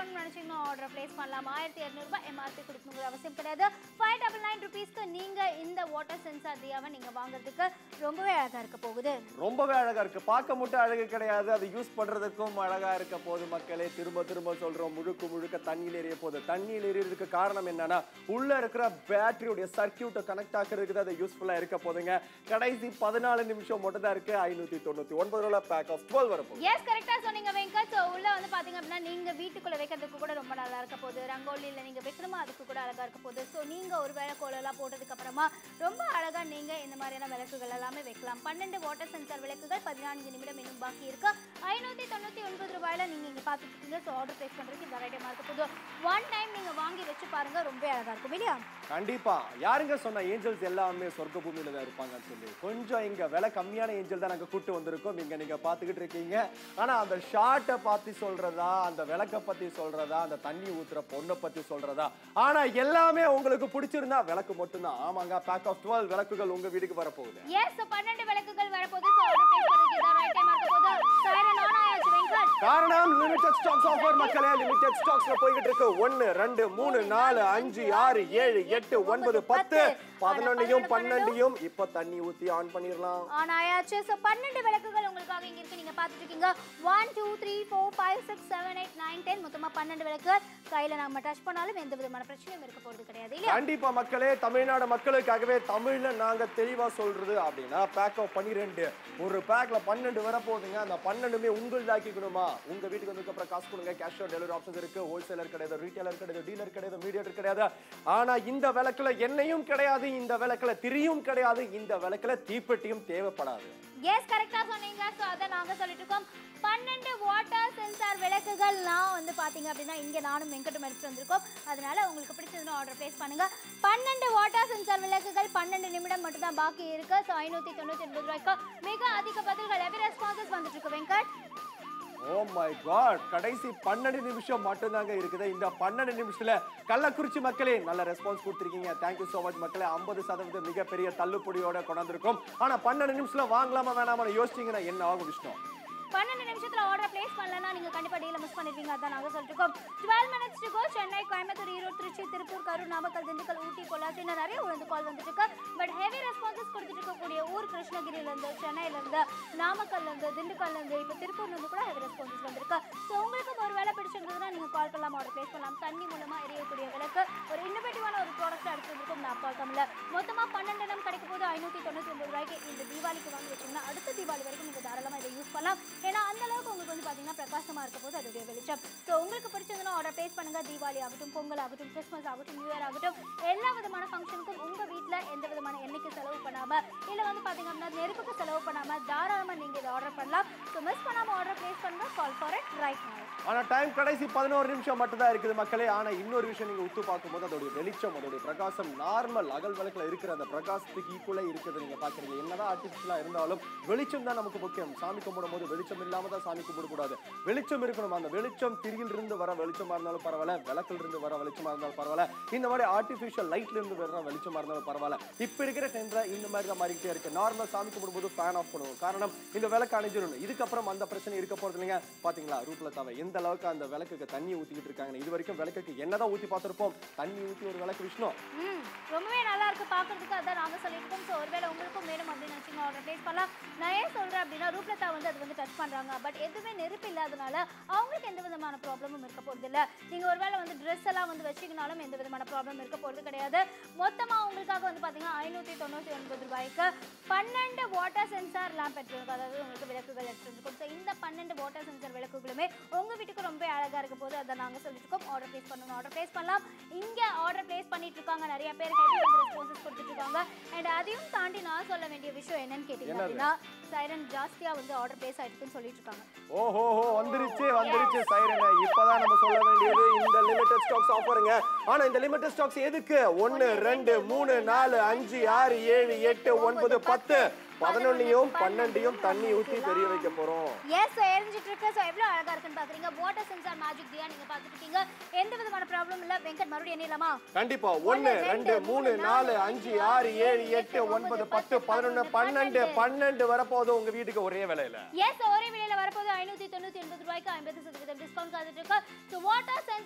பண்ணணும்னு நினைச்சீங்கன்னா ஆர்டர் பிளேஸ் பண்ணலாம் ஆயிரத்தி இரநூறுபா எம்ஆர்பி கொடுக்கணுங்கிற அவசியம் கிடையாது ஃபைவ் டபுள் நைன் ருபீஸ்க்கு நீங்க இந்த வாட்டர் சென்சார் தியாவை நீங்க வாங்குறதுக்கு ரொம்பவே அழகா இருக்க போகுது
ரொம்பவே அழகா இருக்கு பார்க்க மட்டும் அழகு கிடையாது அது யூஸ் பண்றதுக்கும் அழகா இருக்க போது மக்களே திரும்ப திரும்ப சொல்றோம் முழுக்க முழுக்க தண்ணியில் எரிய போகுது தண்ணியில் எரியறதுக்கு காரணம் என்னன்னா உள்ள இருக்கிற பேட்டரியுடைய சர்க்கியூட்டை கனெக்ட் ஆக்குறதுக்கு தான் அது யூஸ்ஃபுல்லா இருக்க போதுங்க கடைசி பதினாலு நிமிஷம் மட்டும் தான் இருக்கு ஐநூத்தி தொண்ணூத்தி ஒன்பது ரூபா பேக் ஆஃப் டுவெல் வரப்போகுது
எஸ் கரெக்டா சொன்னீங்க வெங்கட் ஸோ உள்ள வந்து பாத்தீங்க அப்படின்னா நீங்க வீட்டுக்குள்ள வைக்கிறதுக்கு கூட ரொம்ப நல்லா இருக்க போகுது ரங்கோலியில நீங்க வைக்கணுமா அதுக்கு கூட அழகா இருக்க போகுது ஸோ நீங்க ஒரு வேளை கோலெல்லாம் போட்டதுக்கு அப்புறமா ரொம்ப அழகா நீங்க இந்த மாதிரியான விளக்குகள் எல்லாமே வைக்கலாம் பன்னெண்டு வாட்டர் சென்சார் விளக்குகள் பதினான்கு நிமிடம் இன்னும் பாக்கி இருக்கு ஐநூத்தி தொண்ணூத்தி ஒன்பது ரூபாயில நீங்க இங்க பாத்துட்டு இருக்கீங்க ஸோ ஆர்டர் பிளேஸ் பண்றதுக்கு இந்த ரைட்டமா இருக்க போகுது ஒன் டைம் நீங்க வாங்கி வச்சு பாருங்க ரொம்ப அழகா இருக்கும் இல்லையா
கண்டிப்பா யாருங்க சொன்ன ஏஞ்சல்ஸ் எல்லாமே சொர்க்க பூமியில தான் இருப்பாங்கன்னு சொல்லி கொஞ்சம் இங்க விலை கம்மியான ஏஞ்சல் தான் நாங்க கூட்டு வந்திருக்கோம் இங்க நீங்க பாத்துக்கிட்டு இருக்கீங்க ஆனா அந்த ஷார்ட்டை பத்தி சொல்றதா அந்த விளக்க பத்தி சொல்றதா அந்த தண்ணி ஊத்துற பொண்ணை பத்தி சொல்றதா ஆனா எல்லாமே உங்களுக்கு பிடிச்சிருந்தா விளக்கு மட்டும்தான் ஆமாங்க பேக் ஆஃப் டுவெல் விளக்குகள் உங்க வீட்டுக்கு வரப்போகுது
எஸ் பன்னெண்டு விளக்குகள் வரப்போகுது ஸோ ஆர்டர் பிளேஸ் பண்றதுக்கு இதான் ரைட் டைமா இருக்க போகுது சைரன் ஆன் ஆயாச்சு வெங்கட்
காரணம் லிமிடெட் ஸ்டாக்ஸ் ஆஃபர் மக்களே லிமிடெட் ஸ்டாக்ஸ்ல போய்கிட்டு இருக்கு ஒன்னு ரெண்டு மூணு நாலு அஞ்சு ஆறு ஏழு எட்டு ஒன்பது பத்து பதினொன்னையும் பன்னெண்டையும் இப்ப தண்ணி ஊத்தி ஆன் பண்ணிடலாம்
ஆன் ஆயாச்சு ஸோ பன்னெண்டு விளக்குகள் உங்களுக்காக இங்க இருக்கு நீங்க பார்த்துட்டு இருக்கீங்க one two three four five six seven eight nine ten மொத்தமா பன்னெண்டு விளக்கு கையில நம்ம டச் பண்ணாலும் எந்த விதமான பிரச்சனையும் இருக்க போறது கிடையாது இல்லையா
கண்டிப்பா மக்களே தமிழ்நாடு மக்களுக்காகவே தமிழ்ல நாங்க தெளிவா சொல்றது அப்படின்னா பேக் ஆஃப் பன்னிரெண்டு ஒரு பேக்ல பன்னெண்டு வர போகுதுங்க அந்த பன்னெண்டுமே உங்களுதாக்கிக்கணுமா உங்க வீட்டுக்கு வந்ததுக்கு அப்புறம் காசு கொடுங்க கேஷ் ஆன் டெலிவரி ஆப்ஷன்ஸ் இருக்கு ஹோல்சேலர் கிடையாது ரீட்டைலர் கிடையாது டீலர் கிடையாது மீடியேட்டர் கிடையாது ஆனா இந்த விளக்குல எண்ணெயும் கிடையாது இந்த விளக்குல திரியும் கிடையாது இந்த விளக்குல தீப்பெட்டியும் தேவைப்படாது
எஸ் கரெக்டா சொன்னீங்க ஸோ அதை நாங்க சொல்லிட்டு இருக்கோம் பன்னெண்டு வாட்டர் சென்சார் விளக்குகள்லாம் வந்து பாத்தீங்க அப்படின்னா இங்க நானும் வெங்கட்டும் எடுத்துட்டு வந்திருக்கோம் அதனால உங்களுக்கு பிடிச்சதுன்னு ஆர்டர் பிளேஸ் பண்ணுங்க பன்னெண்டு வாட்டர் சென்சார் விளக்குகள் பன்னெண்டு நிமிடம் மட்டும் தான் பாக்கி இருக்கு ஸோ ஐநூத்தி தொண்ணூத்தி ஒன்பது ரூபாய்க்கு மிக அதிக பதில்கள் எவ்ரி ரெஸ்பான்சஸ் வந்துட்டு இருக்கு வெங்கட்
ஓ மை காட் கடைசி பன்னெண்டு நிமிஷம் மட்டும்தாங்க இருக்குது இந்த பன்னெண்டு நிமிஷத்துல கள்ளக்குறிச்சி மக்களே நல்ல ரெஸ்பான்ஸ் கொடுத்துருக்கீங்க தேங்க்யூ so மச் மக்களே ஐம்பது சதவீதம் மிகப்பெரிய தள்ளுபடியோட கொண்டாந்துருக்கோம் ஆனா பன்னெண்டு நிமிஷத்துல வாங்கலாமா வேணாமா யோசிச்சீங்கன்னா என்ன ஆகும் விஷ்ணு
பன்னெண்டு நிமிஷத்துல ஆர்டர் பிளேஸ் பண்ணலன்னா நீங்க கண்டிப்பா டீல மிஸ் பண்ணிருவீங்க அதான் நாங்க சொல்லிட்டு இருக்கோம் twelve minutes to go Chennai Coimbatore Erode Trichy Tiruppur Karur Namakkal Dindigul Ooty Pollachi இன்னும் நிறைய ஊர்ந்து கால் வந்துட்டு இருக்கு பட் ஹெவி ரெஸ்பான்சஸ் கொடுத்துட்டு இருக்கக்கூடிய ஊர் கிருஷ்ணகிரியில இருந்து சென்னையில இருந்து நாமக்கல்ல இருந்து திண்டுக்கல்ல இருந்து இப்போ திருப்பூர்ல இருந்து கூட ஹெவி ரெஸ்பான்சஸ் வந்திருக்கு ஸோ உங்களுக்கு ஒரு வேலை பிடிச்சிருந்ததுன்னா நீங்க கால் பண்ணலாம் ஆர்டர் பிளேஸ் பண்ணலாம் தண்ணி மூலமா எரியக்கூடிய விளக்கு ஒரு இன்னோவேட்டிவான ஒரு ப்ராடக்ட் எடுத்து வந்திருக்கோம் நான் பார்க்கல மொத்தமா பன்னெண்டு எண்ணம் கிடைக்கும் போது ஐநூத்தி தொண்ணூத்தி ஒன்பது ரூபாய்க்கு இந்த தீபாவளிக்கு வாங்கி வச்சீங்கன்னா அடுத்த தீபாவளி வரைக்கும் நீங்க தாராளமா இதை யூஸ் பண்ணலாம் ஏன்னா அந்த அளவுக்கு உங்களுக்கு வந்து பாத்தீங்கன்னா பிரகாசமா இருக்க போது அதோடைய வெளிச்சம் ஸோ உங்களுக்கு பிடிச்சதுன்னா ஆர்டர் பிளேஸ் பண்ணுங்க தீபாவளி ஆகட்டும் பொங்கல் ஆகட்டும் கிறிஸ்மஸ் ஆகட்டும் நியூ இயர் ஆகட்டும் எல்லா விதமான ஃபங்க்ஷனுக்கும் உங்க வீட்ல எந்த விதமான எண்ணெய்க்கு செலவு பண்ணாம இல்ல வந்து பாத்தீங்க அப்படின்னா நெருப்புக்கு செலவு பண்ணாம தாராளமா நீங்க இதை ஆர்டர் பண்ணலாம் ஸோ மிஸ் பண்ணாம ஆர்டர் பிளேஸ் பண்ணுங்க call for it right now
ஆனா டைம் கடைசி பதினோரு நிமிஷம் மட்டும் தான் இருக்குது மக்களே ஆனா இன்னொரு விஷயம் நீங்க உத்து பார்க்கும்போது அதோடைய வெளிச்சம் அதோடைய பிரகாசம் நார்மல் அகல் விளக்குல இருக்கிற அந்த பிரகாசத்துக்கு ஈக்குவலா இருக்குது நீங்க பாக்குறீங்க என்னதான் ஆர்டிபிஷியலா இருந்தாலும் வெளிச்சம் தான் நமக்கு முக்கியம் சாமி கும்பிடும் போது வெளிச்சம் இல்லாம தான் சாமி கும்பிடக்கூடாது வெளிச்சம் இருக்கணும் அந்த வெளிச்சம் திரியில் இருந்து வர வெளிச்சமா இருந்தாலும் பரவாயில்ல விளக்குல இருந்து வர வெளிச்சமா இருந்தாலும் பரவாயில்ல இந்த மாதிரி ஆர்டிபிஷியல் லைட்ல இருந்து வர வெளிச்சமா இருந்தாலும் பரவாயில்ல இப்ப இருக்கிற டைம்ல இந்த மாதிரி தான் மாறிக்கிட்டே இருக்கு நார்மல் சாமி கும்பிடும்போது ஃபேன் ஆஃப் பண்ணுவோம் காரணம் இந்த விளக்கு அணைஞ்சிடணும் இதுக்கப்புறம் அந்த பிரச்சனை இருக்க போறது இல்லைங்க பாத்தீங்களா ரூட்ல தவ எந்த அளவுக்கு அந்த விளக்குக்கு தண்ணி ஊத்திக்கிட்டு இருக்காங்க இது வரைக்கும் விளக்குக்கு என்னதான் ஊத்தி பார்த்திருப்போம் தண்ணி ஊத்தி ஒரு விளக்கு விஷ்ணு
ம் ரொம்பவே நல்லா இருக்கு பார்க்கறதுக்கு அதான் நாங்க சொல்லியிருக்கோம் ஸோ ஒருவேளை உங்களுக்கும் வேணும் அப்படின்னு நினச்சிங்க ஆர்டர் பிளேஸ் பண்ணலாம் நான் ஏன் சொல்றேன் அப்படின்னா ரூப்லதா வந்து அது வந்து டச் பண்றாங்க பட் எதுவுமே நெருப்பு இல்லாதனால அவங்களுக்கு எந்த விதமான ப்ராப்ளமும் இருக்க போறது இல்ல நீங்க ஒருவேளை வந்து ட்ரெஸ் எல்லாம் வந்து வச்சிங்கனாலும் எந்த விதமான ப்ராப்ளம் இருக்க போறது கிடையாது மொத்தமா உங்களுக்காக வந்து பாத்தீங்கன்னா ஐநூத்தி தொண்ணூத்தி ஒன்பது ரூபாய்க்கு பன்னெண்டு வாட்டர் சென்சார் லேம்ப் எடுத்துருக்கும் அதாவது உங்களுக்கு விளக்குகள் எடுத்துருக்கும் ஸோ இந்த பன்னெண்டு வாட்டர் சென்சார் விளக்குகளுமே உங்க வீட்டுக்கு ரொம்ப அழகா இருக்க போது அதை நாங்க சொல்லிட்டு இருக்கோம் ஆர்டர் பிளேஸ் பண்ணணும் ஆர்டர் பிளேஸ் பண்ணலாம் இங்க ஆர்டர் பிளேஸ் பண்ணிட்டு இருக்காங்க நிறைய பேர் ஹெவி ரெஸ்பான்சஸ் கொடுத்துட்டு இருக்காங்க அண்ட் அதையும் தாண்டி நான் சொல்ல வேண்டிய விஷயம் என்னன்னு கேட்டீங்க
என்னது?
அப்படின்னா சைரன் ஜாஸ்தியா வந்து ஆர்டர் பிளேஸ் ஆயிட்டுன்னு சொல்லிட்டு இருக்காங்க
ஓஹோ ஹோ வந்துருச்சு வந்துருச்சு சைரங்க இப்பதான் நம்ம சொல்ல வேண்டியது இந்த லிமிடெட் ஸ்டாக்ஸ் ஆஃபருங்க ஆனா இந்த லிமிடெட் ஸ்டாக்ஸ் எதுக்கு ஒன்னு ரெண்டு மூணு நாலு அஞ்சு ஆறு ஏழு எட்டு ஒன்பது பத்து பதினொன்னையும் பன்னெண்டையும் தண்ணி ஊத்தி பெரிய வைக்க போறோம்
எஸ் எரிஞ்சிட்டு இருக்கு ஸோ எவ்வளோ அழகா இருக்குன்னு பாக்குறீங்க வாட்டர் சென்சார் மேஜிக் தியா நீங்க பார்த்துட்டு இருக்கீங்க எந்த விதமான ப்ராப்ளம் இல்ல வெங்கட் மறுபடியும் எண்ணிடலாமா
கண்டிப்பா ஒன்னு ரெண்டு மூணு நாலு அஞ்சு ஆறு ஏழு எட்டு ஒன்பது பத்து பதினொன்னு பன்னெண்டு பன்னெண்டு வரப்போகுது உங்க வீட்டுக்கு ஒரே விலையில
எஸ் ஒரே விலையில வரப்போது ஐநூத்தி தொண்ணூத்தி ஒன்பது ரூபாய்க்கு ஐம்பது சதவீதம் டிஸ்கவுண்ட் காத்துட்டு இருக்கு so water sensor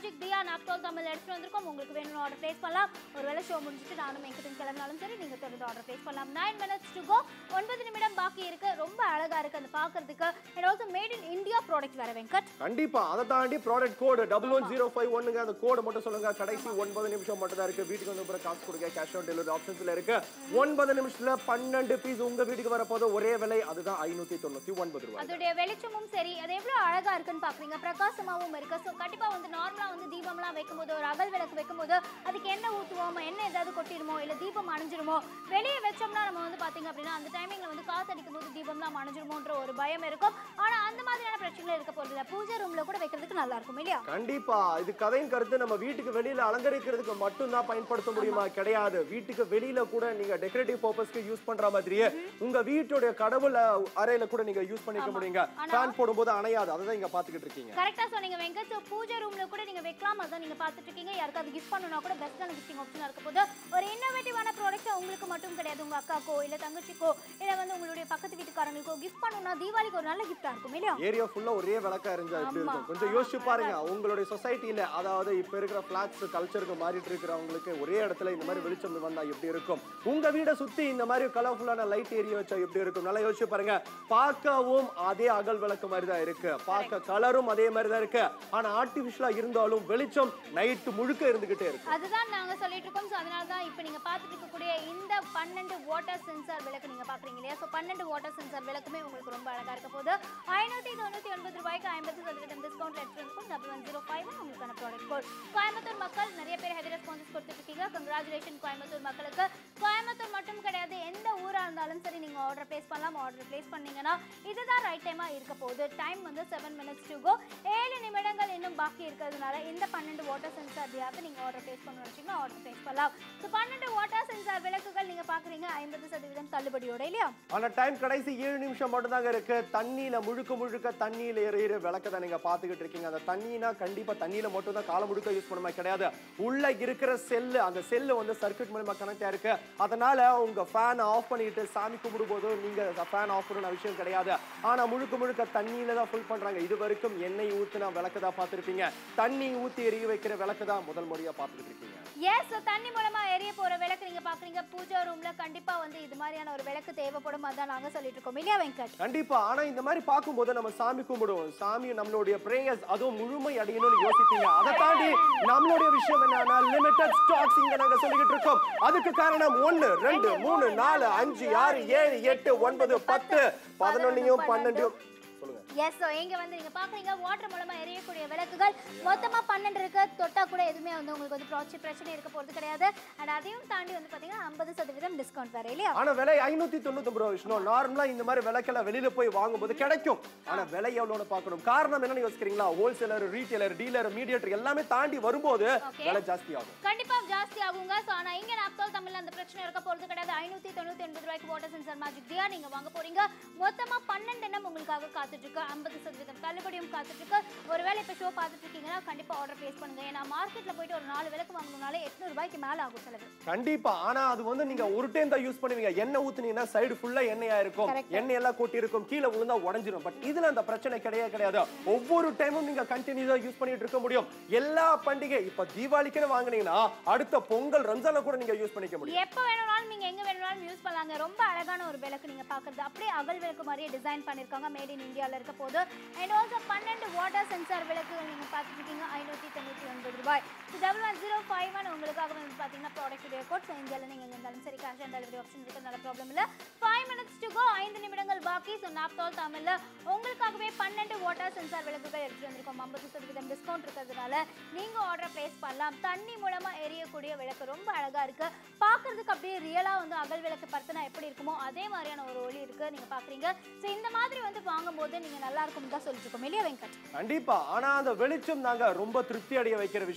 magic diya Naaptol Tamil எடுத்துட்டு வந்திருக்கோம் உங்களுக்கு வேணும்னு ஆர்டர் பிளேஸ் பண்ணலாம் ஒருவேளை ஷோ முடிஞ்சிட்டு நானும் வெங்கட்டும் கிளம்பினாலும் சரி நீங்க தொடர்ந்து ஆர்டர் பிளேஸ் பண்ணலாம் நைன் மினிட்ஸ் டு கோ ஒன்பது நிமிடம் பாக்கி இருக்கு ரொம்ப அழகா இருக்கு அந்த பாக்குறதுக்கு and also made in India product வேற வெங்கட்
கண்டிப்பா அதை தாண்டி product code double one zero five one அந்த கோடு மட்டும் சொல்லுங்க கடைசி ஒன்பது நிமிஷம் மட்டும் தான் இருக்கு வீட்டுக்கு வந்து அப்புறம் காசு கொடுக்க கேஷ் ஆன் டெலிவரி ஆப்ஷன்ஸ்ல இருக்கு ஒன்பது நிமிஷத்துல பன்னெண்டு பீஸ் உங்க வீட்டுக்கு வரப்போது ஒரே விலை அதுதான் ஐநூத்தி தொண்ணூத்தி ஒன்பது ரூபாய்
அதோடைய வெளிச்சமும் சரி அது எவ்வளவு அழகா இருக்குன்னு பாக்குறீங்க பிரகாசமாவும் இருக்கு ஸோ கண்டிப்பா வந்து நார்மலா வந்து தீபம்லாம் வைக்கும்போது ஒரு அகல் விளக்கு வைக்கும்போது அதுக்கு என்ன ஊத்துவோம் என்ன ஏதாவது கொட்டிடுமோ இல்ல தீபம் அணைஞ்சிருமோ வெளியே வச்சோம்னா நம்ம வந்து பாத்தீங்க அப்படின்னா அந்த டைமிங்ல வந்து காத்தடிக்கும் போது தீபம்லாம் அணைஞ்சிருமோன்ற ஒரு பயம் இருக்கும் ஆனா அந்த மாதிரியான பிரச்சனைகள் இருக்க போறது இல்ல பூஜை ரூம்ல கூட வைக்கிறதுக்கு நல்லா இருக்கும் இல்லையா
கண்டிப்பா இது கதையின் கருத்து நம்ம வீட்டுக்கு வெளியில அலங்கரிக்கிறதுக்கு மட்டும்தான் பயன்படுத்த முடியுமா கிடையாது வீட்டுக்கு வெளியில கூட நீங்க டெக்கரேட்டிவ் பர்பஸ்க்கு யூஸ் பண்ற மாதிரியே உங்க வீட்டுடைய கடவுள் அறையில கூட நீங்க யூஸ் பண்ணிக்க முடியுங்க ஃபேன் போடும்போது அணையாது அதை தான் இங்க பாத்துக்கிட்டு இருக்கீங்க
கரெக்டா சொன்னீங்க வெங்கட் ஸோ பூஜை ரூம்ல கூட நீங்க வைக்கலாம் அதான் நீங்க பார்த்துட்டு இருக்கீங்க யாருக்காவது கிஃப்ட் பண்ணணும்னா கூட பெஸ்ட்டான கிஃப்டிங் ஆப்ஷனா இருக்க போது ஒரு இன்னோவேட்டிவான ப்ராடக்ட் உங்களுக்கு மட்டும் கிடையாது உங்க அக்காக்கோ இல்ல தங்கச்சிக்கோ இல்ல வந்து உங்களுடைய பக்கத்து வீட்டுக்காரங்களுக்கோ கிஃப்ட் பண்ணணும்னா தீபாவளிக்கு ஒரு நல்ல கிஃப்டா இருக்கும் இல்லையா
ஏரியா ஃபுல்லா ஒரே விளக்கா இருந்தா எப்படி
ஆமா.
இருக்கும் கொஞ்சம் யோசிச்சு பாருங்க உங்களுடைய சொசைட்டில அதாவது இப்ப இருக்கிற பிளாட்ஸ் கல்ச்சருக்கு மாறிட்டு இருக்கிறவங்களுக்கு ஒரே இடத்துல இந்த மாதிரி வெளிச்சம் வந்தா எப்படி இருக்கும் உங்க வீடை சுத்தி இந்த மாதிரி கலர்ஃபுல்லான லைட் ஏரியா வச்சா எப்படி இருக்கும் நல்லா யோசிச்சு பாருங்க பார்க்கவும் அதே அகல் விளக்கு மாதிரி தான் இருக்கு பார்க்க கலரும் அதே மாதிரி தான் இருக்கு ஆனா ஆர்டிபிஷியலா இருந்தாலும் வெளிச்சம் நைட்டு முழுக்க இருந்துகிட்டே இருக்கு
அதுதான் நாங்க சொல்லிட்டு இருக்கோம் ஸோ அதனால தான் இப்போ நீங்க பார்த்துட்டு இருக்கக்கூடிய இந்த பன்னெண்டு வாட்டர் சென்சார் விளக்கு நீங்க பாக்குறீங்க இல்லையா ஸோ பன்னெண்டு வாட்டர் சென்சார் விளக்குமே உங்களுக்கு ரொம்ப அழகா இருக்க போது ஐநூத்தி தொண்ணூத்தி ஒன்பது ரூபாய்க்கு ஐம்பது சதவீதம் டிஸ்கவுண்ட் எடுத்து இருக்கும் டபுள் ஒன் ஜீரோ ஃபைவ் உங்களுக்கான ப்ராடக்ட் கோட் கோயம்புத்தூர் மக்கள் நிறைய பேர் ஹெவி ரெஸ்பான்சஸ் கொடுத்துட்டு இருக்கீங்க கங்க்ராச்சுலேஷன் கோயம்புத்தூர் மக்களுக்கு கோயம்புத்தூர் மட்டும் கிடையாது எந்த ஊரா இருந்தாலும் சரி நீங்க ஆர்டர் பிளேஸ் பண்ணலாம் ஆர்டர் பிளேஸ் பண்ணீங்கன்னா இதுதான் ரைட் டைமா இருக்க போகுது டைம் வந்து செவன் மினிட்ஸ் டு கோ ஏழு நிமிடங்கள் இன்னும் பாக்கி இருக்கிறதுனால இந்த பன்னெண்டு வாட்டர் சென்சார் தியாவது நீங்க ஆர்டர் பிளேஸ் பண்ணணும் வச்சீங்கன்னா ஆர்டர் பிளேஸ் பண்ணலாம் ஸோ பன்னெண்டு வாட்டர் சென்சார் விளக்குகள் நீங்க பாக்குறீங்க ஐம்பது சதவீதம் தள்ளுபடியோட இல்லையா
ஆனா டைம் கடைசி ஏழு நிமிஷம் மட்டும் தாங்க இருக்கு தண்ணியில முழுக்க முழுக்க தண்ணியில எறிகிற விளக்க தான் நீங்க பாத்துக்கிட்டு இருக்கீங்க அந்த தண்ணினா கண்டிப்பா தண்ணியில மட்டும் தான் காலம் முழுக்க யூஸ் பண்ணுமா கிடையாது உள்ள இருக்கிற செல்லு அந்த செல்லு வந்து சர்க்யூட் மூலமா கனெக்ட் இருக்கு அதனால உங்க ஃபேன் ஆஃப் பண்ணிட்டு சாமி கும்பிடும் போது நீங்க ஃபேன் ஆஃப் பண்ணணும் விஷயம் கிடையாது ஆனா முழுக்க முழுக்க தண்ணியில தான் ஃபுல் பண்றாங்க இது வரைக்கும் எண்ணெய் ஊத்துனா விளக்கு தான் பார்த்திருப்பீங்க தண்ணி ஊத்தி எரிய வைக்கிற விளக்கு தான் முதல் முறையா பார்த்துக்கிட்டு இருக்கீங்க
எஸ் தண்ணி மூலமா எரிய போற விளக்கு நீங்க பாக்குறீங்க பூஜா ரூம்ல கண்டிப்பா வந்து இது மாதிரியான ஒரு விளக்கு தேவைப்படும் அதான் நாங்க சொல்லிட்டு இருக்கோம் இல்லையா வெங்கட்
கண்டிப்பா ஆனா இந்த மாதிரி பார்க்கும்போது நம்ம சாமி கும்பிடுவோம் சாமி நம்மளுடைய பிரேயர்ஸ் அதுவும் முழுமை அடையணும்னு யோசிப்பீங்க அதை தாண்டி நம்மளுடைய விஷயம் என்னன்னா லிமிடெட் ஸ்டாக்ஸ் இங்க நாங்க சொல்லிக்கிட்டு இருக்கோம் அதுக்கு காரணம் ஒன்னு ரெண்டு மூணு நாலு அஞ்சு ஆறு ஏழு எட்டு ஒன்பது பத்து பதினொன்னையும் பன்னெண்டையும் சொல்லுங்க
எஸ் ஸோ இங்க வந்து நீங்க பாக்குறீங்க வாட்டர் மூலமா எரியக்கூடிய விளக்குகள் மொத்தமா பன்னெண்டு இருக்கு தொட்டா கூட எதுவுமே வந்து உங்களுக்கு வந்து பிரச்சனை பிரச்சனை இருக்க போறது கிடையாது அண்ட் அதையும் தாண்டி வந்து பாத்தீங்கன்னா ஐம்பது சதவீதம் டிஸ்கவுண்ட் வேற இல்லையா
ஆனா விலை ஐநூத்தி தொண்ணூத்தி ரூபா விஷ்ணு நார்மலா இந்த மாதிரி விலைக்கெல்லாம் வெளியில போய் வாங்கும்போது கிடைக்கும் ஆனா விலை எவ்வளவுன்னு பார்க்கணும் காரணம் என்னன்னு யோசிக்கிறீங்களா ஹோல்சேலர் ரீட்டைலர் டீலர் மீடியேட்டர் எல்லாமே தாண்டி வரும்போது
Okay.
விலை ஜாஸ்தி ஆகும்
கண்டிப்பா ஜாஸ்தி ஆகுங்க ஸோ ஆனா இங்க நாப்தால் தமிழ்ல அந்த பிரச்சனை இருக்க போறது கிடையாது ஐநூத்தி தொண்ணூத்தி ஒன்பது ரூபாய்க்கு வாட்டர் சென்சார் மேஜிக் தியா நீங்க வாங்க போறீங்க மொத்தமா பன்னெண்டு எண்ணம் உங்களுக்காக காத்துட்டு இருக்கு ஐம்பது சதவீதம் தள்ளுபடியும் காத்துட்டு இருக்கு ஒருவேளை இப்ப ஷோ பார்த்துட்டு இருக்கீங்கன்னா கண்டிப்பா ஆர்டர் பிளேஸ் பண்ணுங்க ஏன்னா மார்க்கெட்ல போயிட்டு ஒரு நாலு விளக்கு வாங்கணும்னாலே எட்நூறு ரூபாய்க்கு மேல ஆகும் செலவு
கண்டிப்பா ஆனா அது வந்து நீங்க ஒரு டைம் தான் யூஸ் பண்ணுவீங்க எண்ணெய் ஊத்துனீங்கன்னா சைடு ஃபுல்லா எண்ணெயா இருக்கும்
Correct.
எண்ணெய் எல்லாம் கொட்டி இருக்கும் கீழே விழுந்தா உடஞ்சிரும் பட் இதுல அந்த பிரச்சனை கிடையாது கிடையாது ஒவ்வொரு டைமும் நீங்க கண்டினியூஸா யூஸ் பண்ணிட்டு இருக்க முடியும் எல்லா பண்டிகை இப்ப தீபாவளிக்குன்னு வாங்குனீங்கன்னா அடுத்த பொங்கல் ரம்ஜான்ல கூட நீங்க யூஸ் பண்ணிக்க முடியும்
எப்போ வேணும்னாலும் நீங்க எங்க வேணும்னாலும் யூஸ் பண்ணலாங்க ரொம்ப அழகான ஒரு விளக்கு நீங்க பாக்குறது அப்படியே அகல் விளக்கு மாதிரியே டிசைன் பண்ணிருக்காங்க மேட் இன் இந்தியால இருக்க போது அண்ட் ஆல்சோ பன்னெண்டு வாட்டர் சென்சார் விளக்குகள் நீங்க பார்த்துட்டு இருக்கீங்க ஐநூத்தி தொண்ணூத்தி ஒன்பது ரூபாய் double one zero five one உங்களுக்காக வந்து பாத்தீங்கன்னா ப்ராடக்ட் உடைய கோட் ஸோ இந்தியாவில் நீங்க எங்க இருந்தாலும் சரி கேஷ் ஆன் டெலிவரி ஆப்ஷன் இருக்கிறதுனால ப்ராப்ளம் இல்ல ஃபைவ் மினிட்ஸ் டு கோ ஐந்து நிமிடங்கள் பாக்கி ஸோ நாப்தால் தமிழ்ல உங்களுக்காகவே பன்னெண்டு வாட்டர் சென்சார் விளக்குகள் எடுத்துட்டு வந்திருக்கோம் ஐம்பது சதவீதம் டிஸ்கவுண்ட் இருக்கிறதுனால நீங்க ஆர்டர் பிளேஸ் பண்ணலாம் தண்ணி மூலமா எரியக்கூடிய விளக்கு ரொம்ப அழகா இருக்கு பார்க்கிறதுக்கு அப்படியே ரியலா வந்து அகல் விளக்கு பத்தினா எப்படி இருக்குமோ அதே மாதிரியான ஒரு ஒளி இருக்கு நீங்க பாக்குறீங்க ஸோ இந்த மாதிரி வந்து வாங்கும்போது நீங்க நல்லா இருக்கும்னு தான் சொல்லிட்டு இருக்கோம் இல்லையா வெங்கட்
கண்டிப்பா ஆனா அந்த வெளிச்சம் தாங்க ரொம்ப திருப்தி அடைய வைக்கிற விஷயம்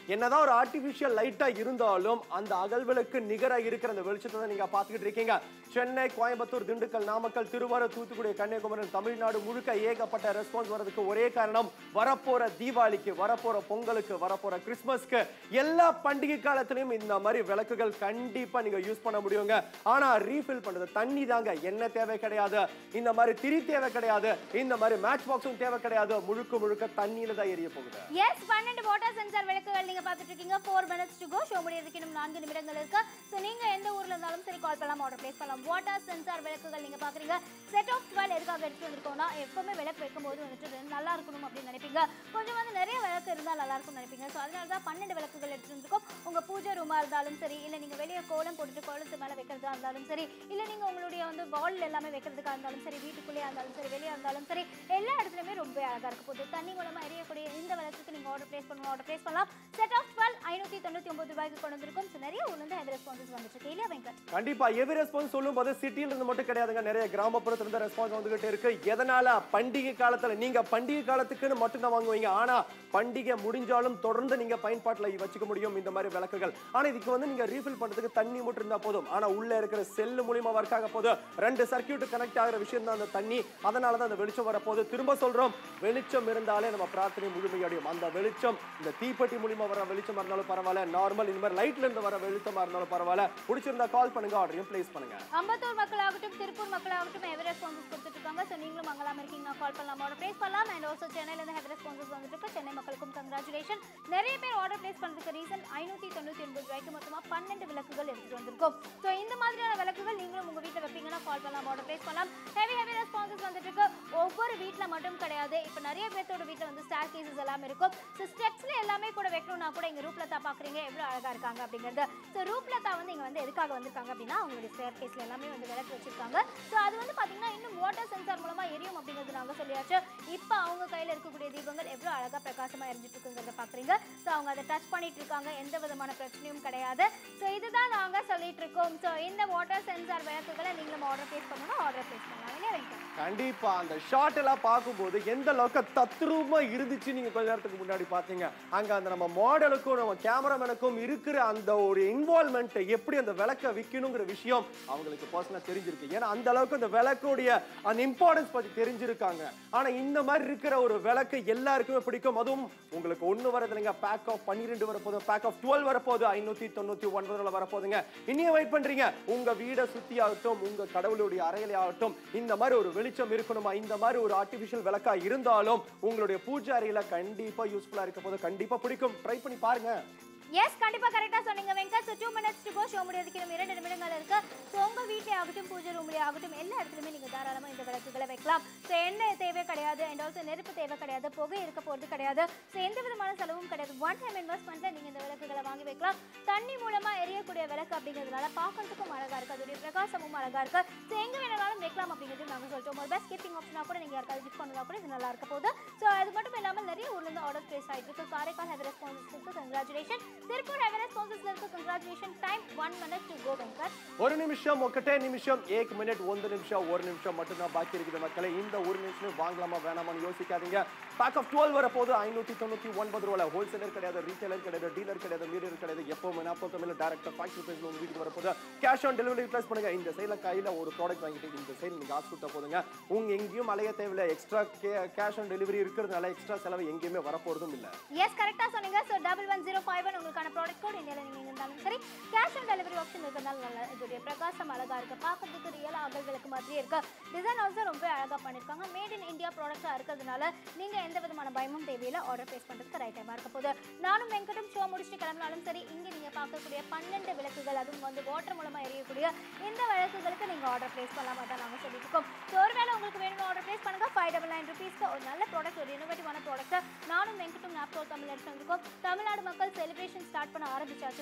என்னதான் ஒரு ஆர்டிபிஷியல் லைட்டா இருந்தாலும் அந்த அகல்விளக்கு நிகரா இருக்கிற அந்த வெளிச்சத்தை தான் நீங்க பாத்துக்கிட்டு இருக்கீங்க சென்னை கோயம்புத்தூர் திண்டுக்கல் நாமக்கல் திருவாரூர் தூத்துக்குடி கன்னியாகுமரி தமிழ்நாடு முழுக்க ஏகப்பட்ட ரெஸ்பான்ஸ் வரதுக்கு ஒரே காரணம் வரப்போற தீபாவளிக்கு வரப்போற பொங்கலுக்கு வரப்போற கிறிஸ்மஸ்க்கு எல்லா பண்டிகை காலத்திலயும் இந்த மாதிரி விளக்குகள் கண்டிப்பா நீங்க யூஸ் பண்ண முடியுங்க ஆனா ரீஃபில் பண்றது தண்ணி தாங்க என்ன தேவை கிடையாது இந்த மாதிரி திரி தேவை கிடையாது இந்த மாதிரி மேட்ச் பாக்ஸும் தேவை கிடையாது முழுக்க முழுக்க தண்ணியில தான் எரிய போகுது
எஸ் பன்னெண்டு வாட்டர் சென்சார் விளக்குகள் நீங்க பார்த்துட்டு இருக்கீங்க four minutes to go show முடியறதுக்கு இன்னும் நான்கு நிமிடங்கள் இருக்கு ஸோ நீங்க எந்த ஊர்ல இருந்தாலும் சரி கால் பண்ணலாம் ஆர்டர் பிளேஸ் பண்ணலாம் வாட்டர் சென்சார் விளக்குகள் நீங்க பாக்குறீங்க செட் ஆஃப் டுவெல் எதுக்காக எடுத்து வந்திருக்கோம்னா எப்பவுமே விளக்கு வைக்கும்போது வந்துட்டு ரெண்டு நல்லா இருக்கணும் அப்படின்னு நினைப்பீங்க கொஞ்சம் வந்து நிறைய விளக்கு இருந்தால் நல்லா இருக்கும்னு நினைப்பீங்க ஸோ அதனால தான் பன்னெண்டு விளக்குகள் எடுத்து வந்திருக்கோம் உங்க பூஜை ரூமா இருந்தாலும் சரி இல்ல நீங்க வெளியே கோலம் போட்டுட்டு கோலத்து மேல வைக்கிறதா இருந்தாலும் சரி இல்ல நீங்க உங்களுடைய வந்து வால் எல்லாமே வைக்கிறதுக்கா இருந்தாலும் சரி வீட்டுக்குள்ளேயே இருந்தாலும் சரி வெளியே இருந்தாலும் சரி எல்லா இடத்துலயுமே ரொம்ப அழகா இருக்க போகுது தண்ணி மூலமா எரியக்கூடிய இந்த விளக்குக்கு நீங்க ஆர்டர் பிளேஸ் பண்ணணும் ஆர்டர் பிளேஸ் பண்ணலாம் செட் ஆஃப் டுவெல் ஐநூத்தி தொண்ணூத்தி ஒன்பது ரூபாய்க்கு கொண்டு வந்திருக்கும் ஸோ நிறைய ஊர்ல இருந்து ஹெவி ரெஸ்பான்சஸ் வந்துட்டு இருக்கு இல்லையா வெங்கட்
கண்டிப்பா எவி ரெஸ்பான்ஸ் சொல்லும் போது சிட்டில இருந்து மட்டும் கிடையாதுங்க நிறைய கிராமப்புறத்துல இருந்து ரெஸ்பான்ஸ் வந்துகிட்டு இருக்கு எதனால பண்டிகை காலத்துல நீங்க பண்டிகை காலத்துக்குன்னு மட்டும் தான் வாங்குவீங்க ஆனா பண்டிகை முடிஞ்சாலும் தொடர்ந்து நீங்க பயன்பாட்டுல வச்சுக்க முடியும் இந்த மாதிரி விளக்குகள் ஆனா இதுக்கு வந்து நீங்க ரீஃபில் பண்றதுக்கு தண்ணி மட்டும் இருந்தா போதும் ஆனா உள்ள இருக்கிற செல்லு மூலியமா ஒர்க் ஆக போது ரெண்டு சர்க்கியூட் கனெக்ட் ஆகிற விஷயம் தான் அந்த தண்ணி அதனால தான் அந்த வெளிச்சம் வரப்போகுது திரும்ப சொல்றோம் வெளிச்சம் இருந்தாலே நம்ம பிரார்த்தனை முழுமையடையும் அந்த வெளிச்சம் இந்த தீப்பெட்டி மூலியமா வர வெளிச்சமா இருந்தாலும் பரவாயில்ல நார்மல் இந்த மாதிரி லைட்ல இருந்து வர வெளிச்சமா இருந்தாலும் பரவாயில்ல பிடிச்சிருந்தா கால் பண்ணுங்க ஆர்டரையும் பிளேஸ் பண்ணுங்க
அம்பத்தூர் மக்களாகட்டும் திருப்பூர் மக்களாகட்டும் ஹெவி ரெஸ்பான்சஸ் கொடுத்துட்டு இருக்காங்க ஸோ நீங்களும் மங்களாம இருக்கீங்கன்னா கால் பண்ணலாம் ஆர்டர் பிளேஸ் பண்ணலாம் அண்ட் ஆல்சோ சென்னையில இருந்து ஹெவி ரெஸ்பான்சஸ் வந்துட்டு இருக்கு சென்னை மக்களுக்கும் கங்க்ராச்சுலேஷன் நிறைய பேர் ஆர்டர் பிளேஸ் பண்ணுறதுக்கு ரீசன் ஐநூத்தி தொண்ணூத்தி ஒன்பது ரூபாய்க்கு மொத்தமா பன்னெண்டு விளக்குகள் எடுத்துட்டு வந்திருக்கோம் ஸோ இந்த மாதிரியான விளக்குகள் நீங்களும் உங்க வீட்டில் வைப்பீங்கன்னா கால் பண்ணலாம் ஆர்டர் பிளேஸ் பண்ணலாம் ஹெவி ஹெவி ரெஸ்பான்சஸ் வந்துட்டு இருக்கு ஒவ்வொரு வீட்டில் மட்டும் கிடையாது இப்போ நிறைய பேர்த்தோட வீட்டில் வந்து ஸ்டார் கேசஸ் எல்லாமே இருக்கும் ஸோ ஸ்டெப்ஸ்ல எல்லாமே கூட வைக்கணும்னா கூட இங்க ரூப்லதா பாக்குறீங்க எவ்வளவு அழகா இருக்காங்க அப்படிங்கிறது ஸோ ரூப்லதா வந்து இங்க வந்து எதுக்காக வந்திருக்காங்க அப்படின்னா அவங்களுடைய ஸ்டேர் கேஸ்ல எல்லாமே வந்து விளக்கு வச்சிருக்காங்க ஸோ அது வந்து பாத்தீங்கன்னா இன்னும் வாட்டர் சென்சார் மூலமா எரியும் அப்படிங்கிறது நாங்க சொல்லியாச்சு இப்போ அவங்க கையில இருக்கக்கூடிய தீபங்கள் எவ்வளவு அழகா பிரகாசமா எரிஞ்சிட்டு இருக்குங்கிறத பாக்குறீங்க ஸோ அவங்க அதை டச் பண்ணிட்டு இருக்காங்க எந்த விதமான பிரச்சனையும் கிடையாது ஸோ இதுதான் நாங்க சொல்லிட்டு இருக்கோம் ஸோ இந்த வாட்டர் சென்சார் விளக்குகளை நீங்களும் ஆர்டர் பிளேஸ் பண்ணணும் ஆர்டர் பிளேஸ் பண்ணலாம் இல்லையா வெங்கட்
கண்டிப்பா அந்த ஷாட் எல்லாம் பார்க்கும்போது எந்த அளவுக்கு தத்ரூபமா இருந்துச்சு நீங்க கொஞ்ச நேரத்துக்கு முன்னாடி பாத்தீங்க அங்க அந்த நம்ம மாடலுக்கும் நம்ம கேமராமேனுக்கும் இருக்கிற அந்த ஒரு இன்வால்மெண்ட் எப்படி அந்த விளக்க விற்கணுங்கிற விஷயம் அவங்களுக்கு பர்சனலா தெரிஞ்சிருக்கு ஏன்னா அந்த அளவுக்கு அந்த விளக்குடைய அந்த இம்பார்ட்டன்ஸ் பத்தி தெரிஞ்சிருக்காங்க ஆனா இந்த மாதிரி இருக்கிற ஒரு விளக்கு எல்லாருக்குமே பிடிக்கும் அதுவும் உங்களுக்கு ஒண்ணு வரது இல்லைங்க பேக் ஆஃப் பன்னிரெண்டு வரப்போகுது பேக் ஆஃப் டுவெல் வரப்போகுது ஐநூத்தி தொண்ணூத்தி ஒன்பதுல வரப்போகுதுங்க இனியும் வெயிட் பண்றீங்க உங்க வீடை சுத்தி ஆகட்டும் உங்க கடவுளுடைய அறையிலே ஆகட்டும் இந்த மாதிரி ஒரு வெளிச்சம் இருக்கணுமா இந்த மாதிரி ஒரு ஆர்டிபிஷியல் விளக்கா இருந்தாலும் உங்களுடைய பூஜை அறையில கண்டிப்பா யூஸ்ஃபுல்லா இருக்க போது கண்டிப்பா பிடிக்கும் ட்ரை பண்ணி பாருங்க
எஸ் கண்டிப்பா கரெக்டா சொன்னீங்க Venkat so two minutes to go show முடியறதுக்கு இன்னும் இரண்டு நிமிடங்கள் இருக்கு ஸோ உங்க வீட்டிலே ஆகட்டும் பூஜை ரூம்லேயே ஆகட்டும் எல்லா இடத்துலையுமே நீங்க தாராளமா இந்த விளக்குகளை வைக்கலாம் ஸோ எண்ணெய் தேவை கிடையாது அண்ட் ஆல்சோ நெருப்பு தேவை கிடையாது புகை இருக்க போறது கிடையாது ஸோ எந்த விதமான செலவும் கிடையாது ஒன் டைம் இன்வெஸ்ட்மெண்ட்ல நீங்க இந்த விளக்குகளை வாங்கி வைக்கலாம் தண்ணி மூலமா எரியக்கூடிய விளக்கு அப்படிங்கிறதுனால பார்க்கறதுக்கும் அழகா இருக்கு அதோடைய பிரகாசமும் அழகா இருக்கு ஸோ எங்க வேணாலும் வைக்கலாம் அப்படிங்கிறது நாங்க சொல்லிட்டோம் ஒரு பெஸ்ட் கிஃப்டிங் ஆப்ஷனா கூட நீங்க யாருக்காவது கிஃப்ட் பண்ணலாம் கூட இது நல்லா இருக்க போகுது ஸோ அது மட்டும் இல்லாமல் நிறைய ஊர்ல இருந்து ஆர்டர் பிளேஸ் ஆயிட்டு இருக்கு காரைக்கால் ஹெவர் ரெஸ்பான்சஸ் இருக்கு கங்க்ராச்சுலேஷன் திருப்பூர் ஹெவர் ரெஸ்பான்சஸ்ல இருக்கு congratulation time one minute to go Venkat
ஒரு நிமிஷம் ஒக்கட்டே நிமிஷம் ஏக் மினிட் ಒಂದು நிமிஷம் ஒரு நிமிஷம் மட்டும்தான் பாக்கி இருக்குது மக்களே இந்த ஒரு நிமிஷம் வாங்கலாமா வேணாமான்னு யோசிக்காதீங்க பேக் ஆஃப் டுவெல் வரப்போது ஐநூத்தி தொண்ணூத்தி ஒன்பது ரூபாய் ஹோல்சேலர் கிடையாது ரீட்டைலர் கிடையாது டீலர் கிடையாது மீடியர் கிடையாது எப்பவுமே நாற்பது தமிழ் டேரக்டா ஃபைவ் ருபீஸ் உங்க வீட்டுக்கு வரப்போது கேஷ் ஆன் டெலிவரி ப்ளஸ் பண்ணுங்க இந்த சைடுல கையில ஒரு ப்ராடக்ட் வாங்கிட்டு இந்த சைடு நீங்க காசு கொடுத்தா போதுங்க உங்க எங்கேயும் அலைய தேவையில்லை எக்ஸ்ட்ரா கேஷ் ஆன் டெலிவரி இருக்கிறதுனால எக்ஸ்ட்ரா செலவு எங்கேயுமே வரப்போறதும் இல்லை
எஸ் கரெக்டா சொன்னீங்க so double one zero five one உங்களுக்கான ப்ராடக்ட் கோட் இந்தியாவில் நீங்கள் இருந்தாலும் சரி கேஷ் ஆன் டெலிவரி ஆப்ஷன் இருக்கிறதால நல்லா இதோடைய பிரகாசம் அழகா இருக்கு பார்க்கறதுக்கு ரியல் அகல் விளக்கு மாதிரியே இருக்கு டிசைன் ஆல்சோ ரொம்ப அழகா பண்ணிருக்காங்க மேட் இன் இந்தியா ப்ராடக்டா இருக்கிறதுனால நீங்க எந்த விதமான பயமும் தேவையில்லை ஆர்டர் பிளேஸ் பண்றதுக்கு ரைட் டைமா இருக்க போகுது நானும் வெங்கடும் ஷோ முடிச்சுட்டு கிளம்பினாலும் சரி இங்க நீங்க பார்க்கக்கூடிய பன்னெண்டு விளக்குகள் அதுவும் வந்து வாட்டர் மூலமா எரியக்கூடிய இந்த விளக்குகளுக்கு நீங்க ஆர்டர் பிளேஸ் பண்ணலாமா தான் நாங்க சொல்லிட்டு இருக்கோம் ஸோ ஒருவேளை உங்களுக்கு வேணும் ஆர்டர் பிளேஸ் பண்ணுங்க ஃபைவ் டபுள் நைன் ருபீஸ்க்கு ஒரு நல்ல ப்ராடக்ட் ஒரு இனோவேட்டிவான ப்ராடக்ட் நானும் வெங்கட்டும் நாப்டோ தமிழ் எடுத்து வந்திருக்கோம் தமிழ்நாடு மக்கள் செலிப்ரேஷன் ஸ்டார்ட் பண்ண ஆரம்பிச்சாச்சு ஸோ அந்த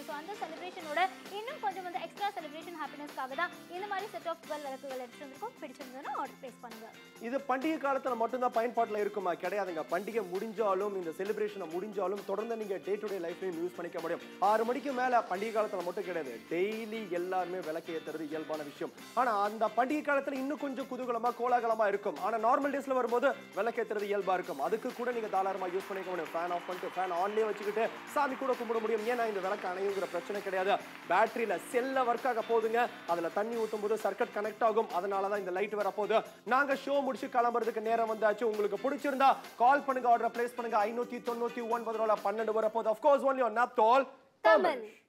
செலிப்ரேஷனோட இன்னும் கொஞ்சம் வந்து எக்ஸ்ட்ரா செலிப்ரேஷன் ஹாப்பினஸ்க்காக தான் இந்த மாதிரி செட் ஆஃப் டுவெல் விளக்குகள் எடுத்துட்டு வந்திருக்கோம் பிடிச்சிருந்ததுன்னா ஆர்டர் பிளேஸ் பண்ணுங்க
இது பண்டிகை காலத்துல மட்டும்தான் பயன்பாட்டுல இருக்குமா கிடையாதுங்க பண்டிகை முடிஞ்சாலும் இந்த செலிப்ரேஷனை முடிஞ்சாலும் தொடர்ந்து நீங்க டே டு டே லைஃப்லயும் யூஸ் பண்ணிக்க முடியும் ஆறு மணிக்கு மேல பண்டிகை காலத்துல மட்டும் கிடையாது டெய்லி எல்லாருமே விளக்கு ஏத்துறது இயல்பான விஷயம் ஆனா அந்த பண்டிகை காலத்துல இன்னும் கொஞ்சம் குதூகலமா கோலாகலமா இருக்கும் ஆனா நார்மல் டேஸ்ல வரும்போது விளக்கு ஏத்துறது இயல்பா இருக்கும் அதுக்கு கூட நீங்க தாராளமா யூஸ் பண்ணிக்க முடியும் ஃபேன் ஆஃப் பண்ணிட்டு ஃபேன் ஆன்லயே வச்சுக்கிட்டு சாமி கூட கும்பிட முடியும் ஏன்னா இந்த விளக்கு அணையுங்கிற பிரச்சனை கிடையாது பேட்டரியில செல்ல ஒர்க் ஆக போகுதுங்க அதுல தண்ணி ஊத்தும் போது சர்க்கட் கனெக்ட் ஆகும் அதனால தான் இந்த லைட் வர போகுது நாங்க ஷோ முடிச்சு கிளம்புறதுக்கு நேரம் வந்தாச்சு உங்களுக்கு பிடிச்சிருந்தா கால் பண்ணுங்க ஆர்டர் பிளேஸ் பண்ணுங்க ஐநூத்தி தொண்ணூத்தி ஒன்பது ரூபாய் பன்னெண்டு வர போகுது அஃப்கோர்ஸ் ஒன்லி ஒன் நாப் தோல்
தமிழ்